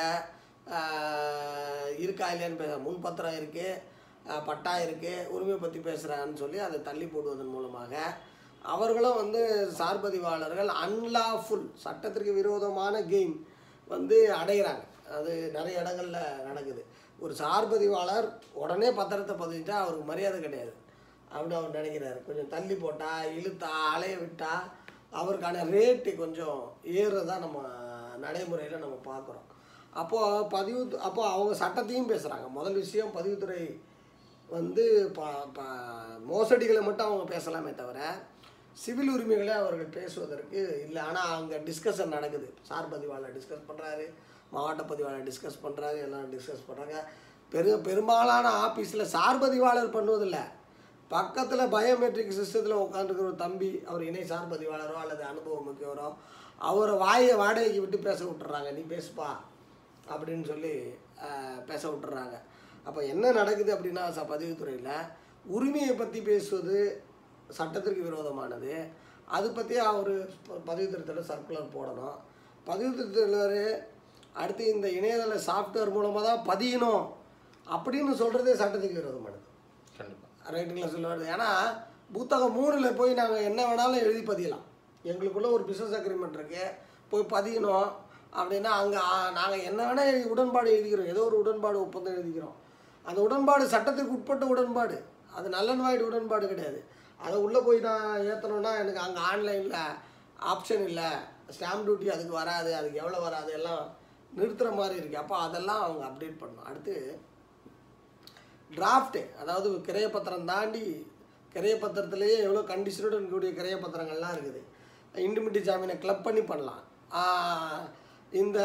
ஆஹ் இருக்கா இல்லையான்னு பேச முன் பத்திரம் இருக்குது பட்டா இருக்குது உரிமையை பற்றி பேசுகிறாங்கன்னு சொல்லி அதை தள்ளி போடுவதன் மூலமாக அவர்களும் வந்து சார்பதிவாளர்கள் அன்லாஃபுல் சட்டத்திற்கு விரோதமான கெயின் வந்து அடைகிறாங்க அது நிறைய இடங்கள்ல நடக்குது ஒரு சார்பதிவாளர் உடனே பத்திரத்தை பதிவிட்டா அவருக்கு மரியாதை கிடையாது அப்படின்னு அவர் நினைக்கிறாரு கொஞ்சம் தள்ளி போட்டா இழுத்தா அலைய விட்டா அவருக்கான ரேட்டு கொஞ்சம் ஏறுறதா நம்ம நடைமுறையில் நம்ம பார்க்குறோம் அப்போது பதிவு அப்போ அவங்க சட்டத்தையும் பேசுகிறாங்க முதல் விஷயம் பதிவுத்துறை வந்து ப ப மோசடிகளை மட்டும் அவங்க பேசலாமே தவிர சிவில் உரிமைகளை அவர்கள் பேசுவதற்கு இல்லை ஆனால் அங்கே டிஸ்கஷன் நடக்குது சார் பதிவாளர் டிஸ்கஸ் பண்ணுறாரு மாவட்ட பதிவாளர் டிஸ்கஸ் பண்ணுறாரு எல்லாம் டிஸ்கஸ் பண்ணுறாங்க பெரு பெரும்பாலான ஆஃபீஸில் சார் பதிவாளர் பண்ணுவதில்லை பக்கத்தில் பயோமெட்ரிக் சிஸ்டத்தில் உட்காந்துருக்கிற ஒரு தம்பி அவர் இணை சார் பதிவாளரோ அல்லது அனுபவம் மிக்கவரோ அவரை வாயை வாடகைக்கு விட்டு பேச விட்டுறாங்க நீ பேசுப்பா அப்படின்னு சொல்லி ஆஹ், பேச விட்டுறாங்க அப்போ என்ன நடக்குது அப்படின்னா ச பதிவுத்துறையில் உரிமையை பற்றி பேசுவது சட்டத்திற்கு விரோதமானது அது பற்றி அவர் பதிவுத்துறையில் சர்க்குலர் போடணும் பதிவுத்துறையில் அடுத்து இந்த இணையதள சாஃப்ட்வேர் மூலமாக தான் பதியணும் அப்படின்னு சொல்கிறதே சட்டத்துக்கு விரோதமானது கண்டிப்பா ரைட்டுங்களா சொல்லுவாரு ஏன்னா புத்தகம் மூணில் போய் நாங்கள் என்ன வேணாலும் எழுதி பதியலாம் எங்களுக்குள்ள ஒரு பிஸ்னஸ் அக்ரிமெண்ட் இருக்கு போய் பதியணும் அப்படின்னா அங்கே நாங்கள் என்ன வேணால் எழுதி உடன்பாடு எழுதிக்கிறோம் ஏதோ ஒரு உடன்பாடு ஒப்பந்தம் எழுதிக்கிறோம் அந்த உடன்பாடு சட்டத்துக்கு உட்பட்ட உடன்பாடு அது நல்லன்வாய்டு உடன்பாடு கிடையாது அதை உள்ளே போய் நான் ஏற்றணும்னா எனக்கு அங்கே ஆன்லைனில் ஆப்ஷன் இல்லை ஸ்டாம்ப் டியூட்டி அதுக்கு வராது அதுக்கு எவ்வளோ வராது எல்லாம் நிறுத்துகிற மாதிரி இருக்குது அப்போ அதெல்லாம் அவங்க அப்டேட் பண்ணணும் அடுத்து டிராஃப்ட்டு அதாவது கிரையப்பத்திரம் தாண்டி கிரைய பத்திரத்திலேயே எவ்வளோ கண்டிஷனோடு இருக்கக்கூடிய கிரைய பத்திரங்கள்லாம் இருக்குது இண்டிமிட்டி ஜாமீனை கிளப் பண்ணி பண்ணலாம் ஆஹ் இந்த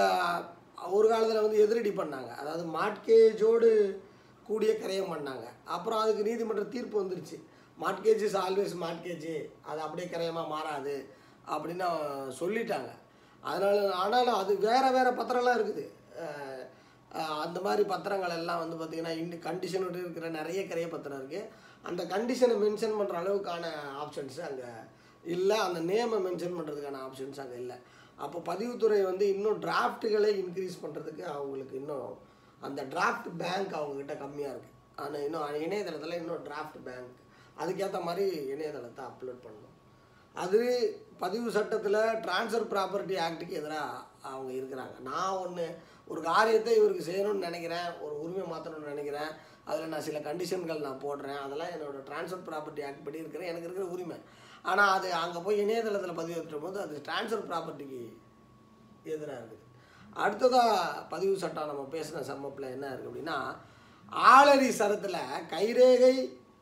ஒரு காலத்தில் வந்து எதிரடி பண்ணாங்க அதாவது மாட்கேஜோடு கூடிய கிரயம் பண்ணாங்க அப்புறம் அதுக்கு நீதிமன்ற தீர்ப்பு வந்துருச்சு மாட்கேஜ் இஸ் ஆல்வேஸ் மாட்கேஜ் அது அப்படியே கிரயமாக மாறாது அப்படின்னு சொல்லிட்டாங்க அதனால ஆனாலும் அது வேற வேற பத்திரம்லாம் இருக்குது அஹ் அஹ் அந்த மாதிரி பத்திரங்கள் எல்லாம் வந்து பார்த்திங்கன்னா இந்த கண்டிஷனோடு இருக்கிற நிறைய கிரைய பத்திரம் இருக்குது அந்த கண்டிஷனை மென்ஷன் பண்ணுற அளவுக்கான ஆப்ஷன்ஸ் அங்கே இல்லை அந்த நேமை மென்ஷன் பண்ணுறதுக்கான ஆப்ஷன்ஸ் அங்கே இல்லை அப்போ பதிவுத்துறை வந்து இன்னும் டிராஃப்ட்டுகளை இன்க்ரீஸ் பண்ணுறதுக்கு அவங்களுக்கு இன்னும் அந்த டிராஃப்ட் பேங்க் அவங்கக்கிட்ட கம்மியாக இருக்குது ஆனால் இன்னும் இணையதளத்தில் இன்னும் டிராஃப்ட் பேங்க் அதுக்கேற்ற மாதிரி இணையதளத்தை அப்லோட் பண்ணணும் அது பதிவு சட்டத்தில் ட்ரான்ஸ்ஃபர் ப்ராப்பர்ட்டி ஆக்ட்டுக்கு எதிராக அவங்க இருக்கிறாங்க நான் ஒன்று ஒரு காரியத்தை இவருக்கு செய்யணும்னு நினைக்கிறேன் ஒரு உரிமை மாற்றணும்னு நினைக்கிறேன் அதில் நான் சில கண்டிஷன்கள் நான் போடுறேன் அதெல்லாம் என்னோட ட்ரான்ஸ்ஃபர் ப்ராப்பர்ட்டி ஆக்ட் படி இருக்கிறேன் எனக்கு இருக்கிற உரிமை ஆனால் அது அங்கே போய் இணையதளத்தில் பதிவேற்றும் போது அது ட்ரான்ஸ்ஃபர் ப்ராப்பர்ட்டிக்கு எதிராக இருக்குது அடுத்ததாக பதிவு சட்டம் நம்ம பேசின சம்மப்பில் என்ன இருக்குது அப்படின்னா ஆளறி சரத்தில் கைரேகை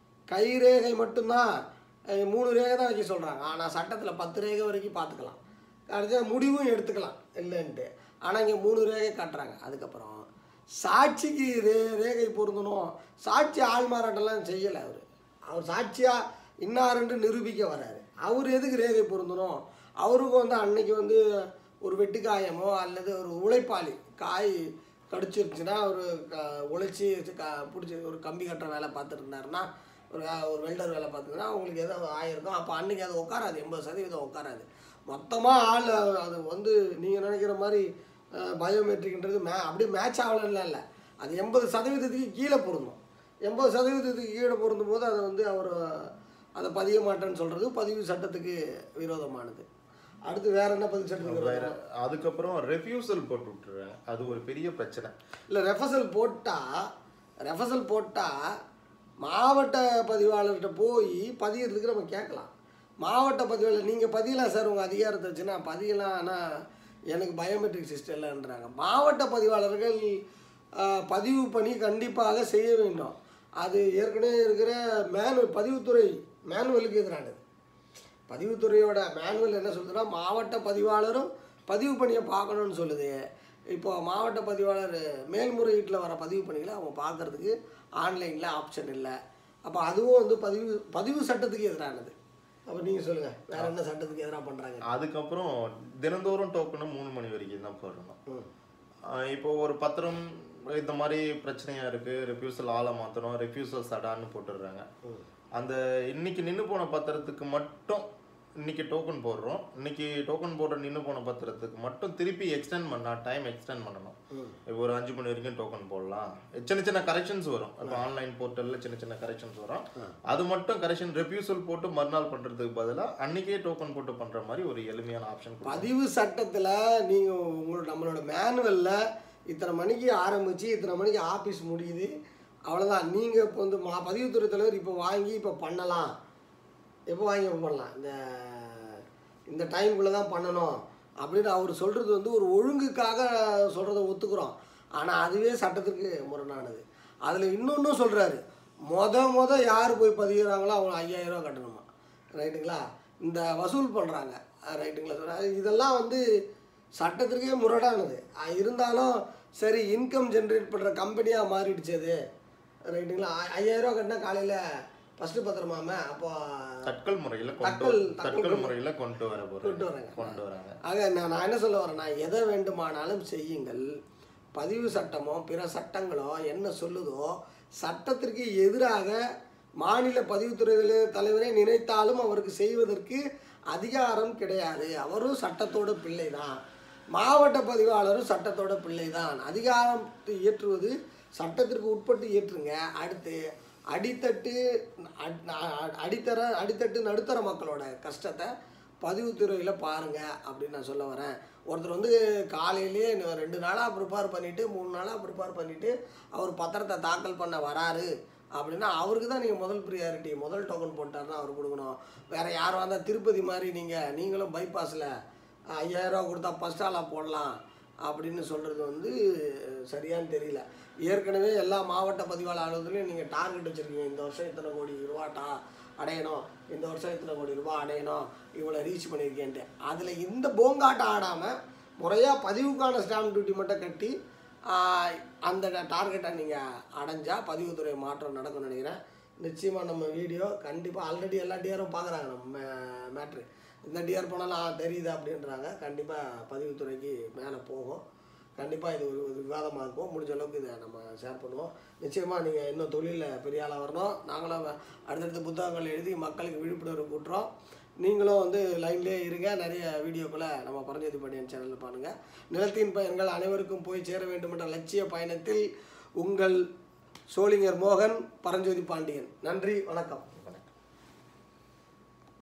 கைரேகை மட்டும்தான் அஹ், மூணு ரேகை தான் வைக்க சொல்கிறாங்க ஆனால் சட்டத்தில் பத்து ரேகை வரைக்கும் பார்த்துக்கலாம் அடுத்த முடிவும் எடுத்துக்கலாம் இல்லைன்ட்டு ஆனால் இங்கே மூணு ரேகை காட்டுறாங்க அதுக்கப்புறம் சாட்சிக்கு ரே ரேகை பொருந்தணும் சாட்சி ஆள்மாறாட்டம்லாம் செய்யலை அவர் அவர் சாட்சியாக இன்னாருன்னு நிரூபிக்க வராரு அவர் எதுக்கு ரேகை பொருந்தணும் அவருக்கு வந்து அன்னைக்கு வந்து ஒரு வெட்டுக்காயமோ அல்லது ஒரு உழைப்பாளி காய் கடிச்சிருச்சுன்னா ஒரு க- உழைச்சி க பிடிச்சி ஒரு கம்பி கட்டுற வேலை பார்த்துட்டு இருந்தாருன்னா ஒரு வே- ஒரு வெல்டர் வேலை பார்த்துருந்தா அவங்களுக்கு ஏதோ ஆயிருக்கும் அப்போ அன்னைக்கு அது உட்காராது எண்பது சதவீதம் உட்காராது மொத்தமாக ஆள் அது வந்து நீங்கள் நினைக்கிற மாதிரி பயோமெட்ரிக்ன்றது மே அப்படியே மேட்ச் ஆகலன்னா இல்லை அது எண்பது சதவீதத்துக்கு கீழே பொருந்தும் எண்பது சதவீதத்துக்கு கீழே பொருந்தும் போது அதை வந்து அவர் அதை பதிய மாட்டேன்னு சொல்கிறது பதிவு சட்டத்துக்கு விரோதமானது அடுத்து வேற என்ன பதிவு சட்டத்துக்கு வேற விரோதம் அதுக்கப்புறம் ரெஃப்யூசல் போட்டு விட்டுறாங்க அது ஒரு பெரிய பிரச்சனை இல்லை ரெஃபசல் போட்டால் ரெஃபசல் போட்டால் மாவட்ட பதிவாளர்கிட்ட போய் பதியறதுக்கு நம்ம கேட்கலாம் மாவட்ட பதிவாளர் நீங்கள் பதியலாம் சார் உங்கள் அதிகாரத்தை வச்சுன்னா பதியலாம் ஆனால் எனக்கு பயோமெட்ரிக் சிஸ்டம் இல்லைன்றாங்க மாவட்ட பதிவாளர்கள் ஆ, பதிவு பணி கண்டிப்பாக செய்ய வேண்டும் அது ஏற்கனவே இருக்கிற மேனுவல் பதிவுத்துறை மேனுவலுக்கு எதிரானது பதிவுத்துறையோட மேனுவல் என்ன சொல்லுதுன்னா மாவட்ட பதிவாளரும் பதிவு பணியை பார்க்கணும்னு சொல்லுது இப்போ மாவட்ட பதிவாளர் மேல்முறையீட்டில் வர பதிவு பணிகளை அவங்க பார்க்கறதுக்கு ஆன்லைனில் ஆப்ஷன் இல்லை அப்போ அதுவும் வந்து பதிவு பதிவு சட்டத்துக்கு எதிரானது அப்போ நீங்கள் சொல்லுங்கள் வேற என்ன சட்டத்துக்கு எதிராக பண்ணுறாங்க அதுக்கப்புறம் தினந்தோறும் டோக்கனும் மூணு மணி வரைக்கும் தான் போடணும் ம் ஆஹ் இப்போ ஒரு பத்திரம் இந்த மாதிரி பிரச்சனையா இருக்கு ரெஃப்யூசல் ஆளை மாற்றணும் ரெஃப்யூசல் சடான்னு போட்டுடுறாங்க ம் அந்த இன்னைக்கு நின்று போன பத்திரத்துக்கு மட்டும் இன்னைக்கு டோக்கன் போடுறோம் இன்னைக்கு டோக்கன் போடுற நின்று போன பத்திரத்துக்கு மட்டும் திருப்பி எக்ஸ்டெண்ட் பண்ணா டைம் எக்ஸ்டெண்ட் பண்ணணும் ம் இப்போ ஒரு அஞ்சு மணி வரைக்கும் டோக்கன் போடலாம் சின்ன சின்ன கரெக்ஷன்ஸ் வரும் இப்போ ஆன்லைன் போர்ட்டலில் சின்ன சின்ன கரெக்ஷன்ஸ் வரும் அது மட்டும் கரெக்ஷன் ரெஃப்யூசல் போட்டு மறுநாள் பண்ணுறதுக்கு பதிலாக அன்னைக்கே டோக்கன் போட்டு பண்ணுற மாதிரி ஒரு எளிமையான ஆப்ஷன் பதிவு சட்டத்தில் நீங்கள் உங்களோட நம்மளோட மேனுவலில் இத்தனை மணிக்கு ஆரம்பித்து இத்தனை மணிக்கு ஆஃபீஸ் முடியுது அவ்வளோதான் நீங்கள் இப்போ வந்து மா பதிவுத்துறை தலைவர் இப்போ வாங்கி இப்போ பண்ணலாம் எப்போ வாங்கி எப்போ பண்ணலாம் இந்த இந்த டைமுக்குள்ளே தான் பண்ணணும் அப்படின்னு அவர் சொல்கிறது வந்து ஒரு ஒழுங்குக்காக சொல்கிறத ஒத்துக்கிறோம் ஆனால் அதுவே சட்டத்துக்கு முரணானது அதில் இன்னொன்றும் சொல்கிறாரு மொத மொத யார் போய் பதிகிறாங்களோ அவங்க ஐயாயிரம் ரூபா கட்டணுமா ரைட்டுங்களா இந்த வசூல் பண்ணுறாங்க ரைட்டுங்களா சொல்கிறாங்க இதெல்லாம் வந்து சட்டத்திற்கே முரடானது அஹ் இருந்தாலும் சரி இன்கம் ஜென்ரேட் பண்ணுற கம்பெனியாக மாறிடுச்சு அது ரைட்டுங்களா ஐ- ஐயாயிரம் ரூபா கட்டினா காலையில் ஃபஸ்ட்டு பத்திரமாம அப்போ தட்கல் முறையில் கொண்டு தட்கல் தட்கல் முறையில் கொண்டு வர கொண்டு போகிறாங்க வராங்க கொண்டு வராங்க ஆக நான் நான் என்ன சொல்ல வரேன்னா எதை வேண்டுமானாலும் செய்யுங்கள் பதிவு சட்டமோ பிற சட்டங்களோ என்ன சொல்லுதோ சட்டத்திற்கு எதிராக மாநில பதிவுத்துறை தலைவரை நினைத்தாலும் அவருக்கு செய்வதற்கு அதிகாரம் கிடையாது அவரும் சட்டத்தோட பிள்ளை தான் மாவட்ட பதிவாளரும் சட்டத்தோட பிள்ளை தான் அதிகாரத்தை இயற்றுவது சட்டத்திற்கு உட்பட்டு இயற்றுங்க அடுத்து அடித்தட்டு அட்- அ- அடித்தர அடித்தட்டு நடுத்தர மக்களோட கஷ்டத்தை பதிவுத்துறையில் பாருங்க அப்படின்னு நான் சொல்ல வரேன் ஒருத்தர் வந்து காலையிலேயே இன்னும் ரெண்டு நாளாக ப்ரிப்பேர் பண்ணிவிட்டு மூணு நாளாக ப்ரிப்பேர் பண்ணிவிட்டு அவர் பத்திரத்தை தாக்கல் பண்ண வராரு அப்படின்னா அவருக்கு தான் நீங்கள் முதல் ப்ரியாரிட்டி முதல் டோக்கன் போட்டாருன்னா அவர் கொடுக்கணும் வேறு யாரும் வந்தால் திருப்பதி மாதிரி நீங்கள் நீங்களும் பைபாஸில் ஐயாயிரரூவா கொடுத்தா ஃபஸ்ட் ஆளாக போடலாம் அப்படின்னு சொல்கிறது வந்து சரியான்னு தெரியல ஏற்கனவே எல்லா மாவட்ட பதிவாளர் அலுவலகத்துலையும் நீங்கள் டார்கெட் வச்சுருக்கீங்க இந்த வருஷம் இத்தனை கோடி ரூபாட்டா அடையணும் இந்த வருஷம் இத்தனை கோடி ரூபாய் அடையணும் இவ்வளோ ரீச் பண்ணியிருக்கேன்ட்டு அதில் இந்த போங்காட்டம் ஆடாமல் முறையாக பதிவுக்கான ஸ்டாம்ப் டியூட்டி மட்டும் கட்டி ஆஹ், அந்த டார்கெட்டை நீங்கள் அடைஞ்சால் பதிவுத்துறை மாற்றம் நடக்கும்னு நினைக்கிறேன் நிச்சயமாக நம்ம வீடியோ கண்டிப்பாக ஆல்ரெடி எல்லா டிஆரும் பார்க்குறாங்க நம்ம மேட்ரு இந்த டிஆர் போனாலும் ஆ, தெரியுது அப்படின்றாங்க கண்டிப்பாக பதிவுத்துறைக்கு மேலே போகும் கண்டிப்பாக இது ஒரு ஒரு விவாதமாக இருக்கும் முடிஞ்ச அளவுக்கு இதை நம்ம ஷேர் பண்ணுவோம் நிச்சயமாக நீங்கள் இன்னும் தொழிலில் பெரிய ஆளாக வரணும் நாங்களும் அடுத்தடுத்த புத்தகங்கள் எழுதி மக்களுக்கு விழிப்புணர்வு கூட்டுறோம் நீங்களும் வந்து லைன்லேயே இருங்க நிறைய வீடியோக்களை நம்ம பரஞ்சோதி பாண்டியன் சேனலில் பாருங்கள் நிலத்தின் பயன்கள் அனைவருக்கும் போய் சேர வேண்டும் என்ற லட்சிய பயணத்தில் உங்கள் சோளிங்கர் மோகன் பரஞ்சோதி பாண்டியன் நன்றி வணக்கம்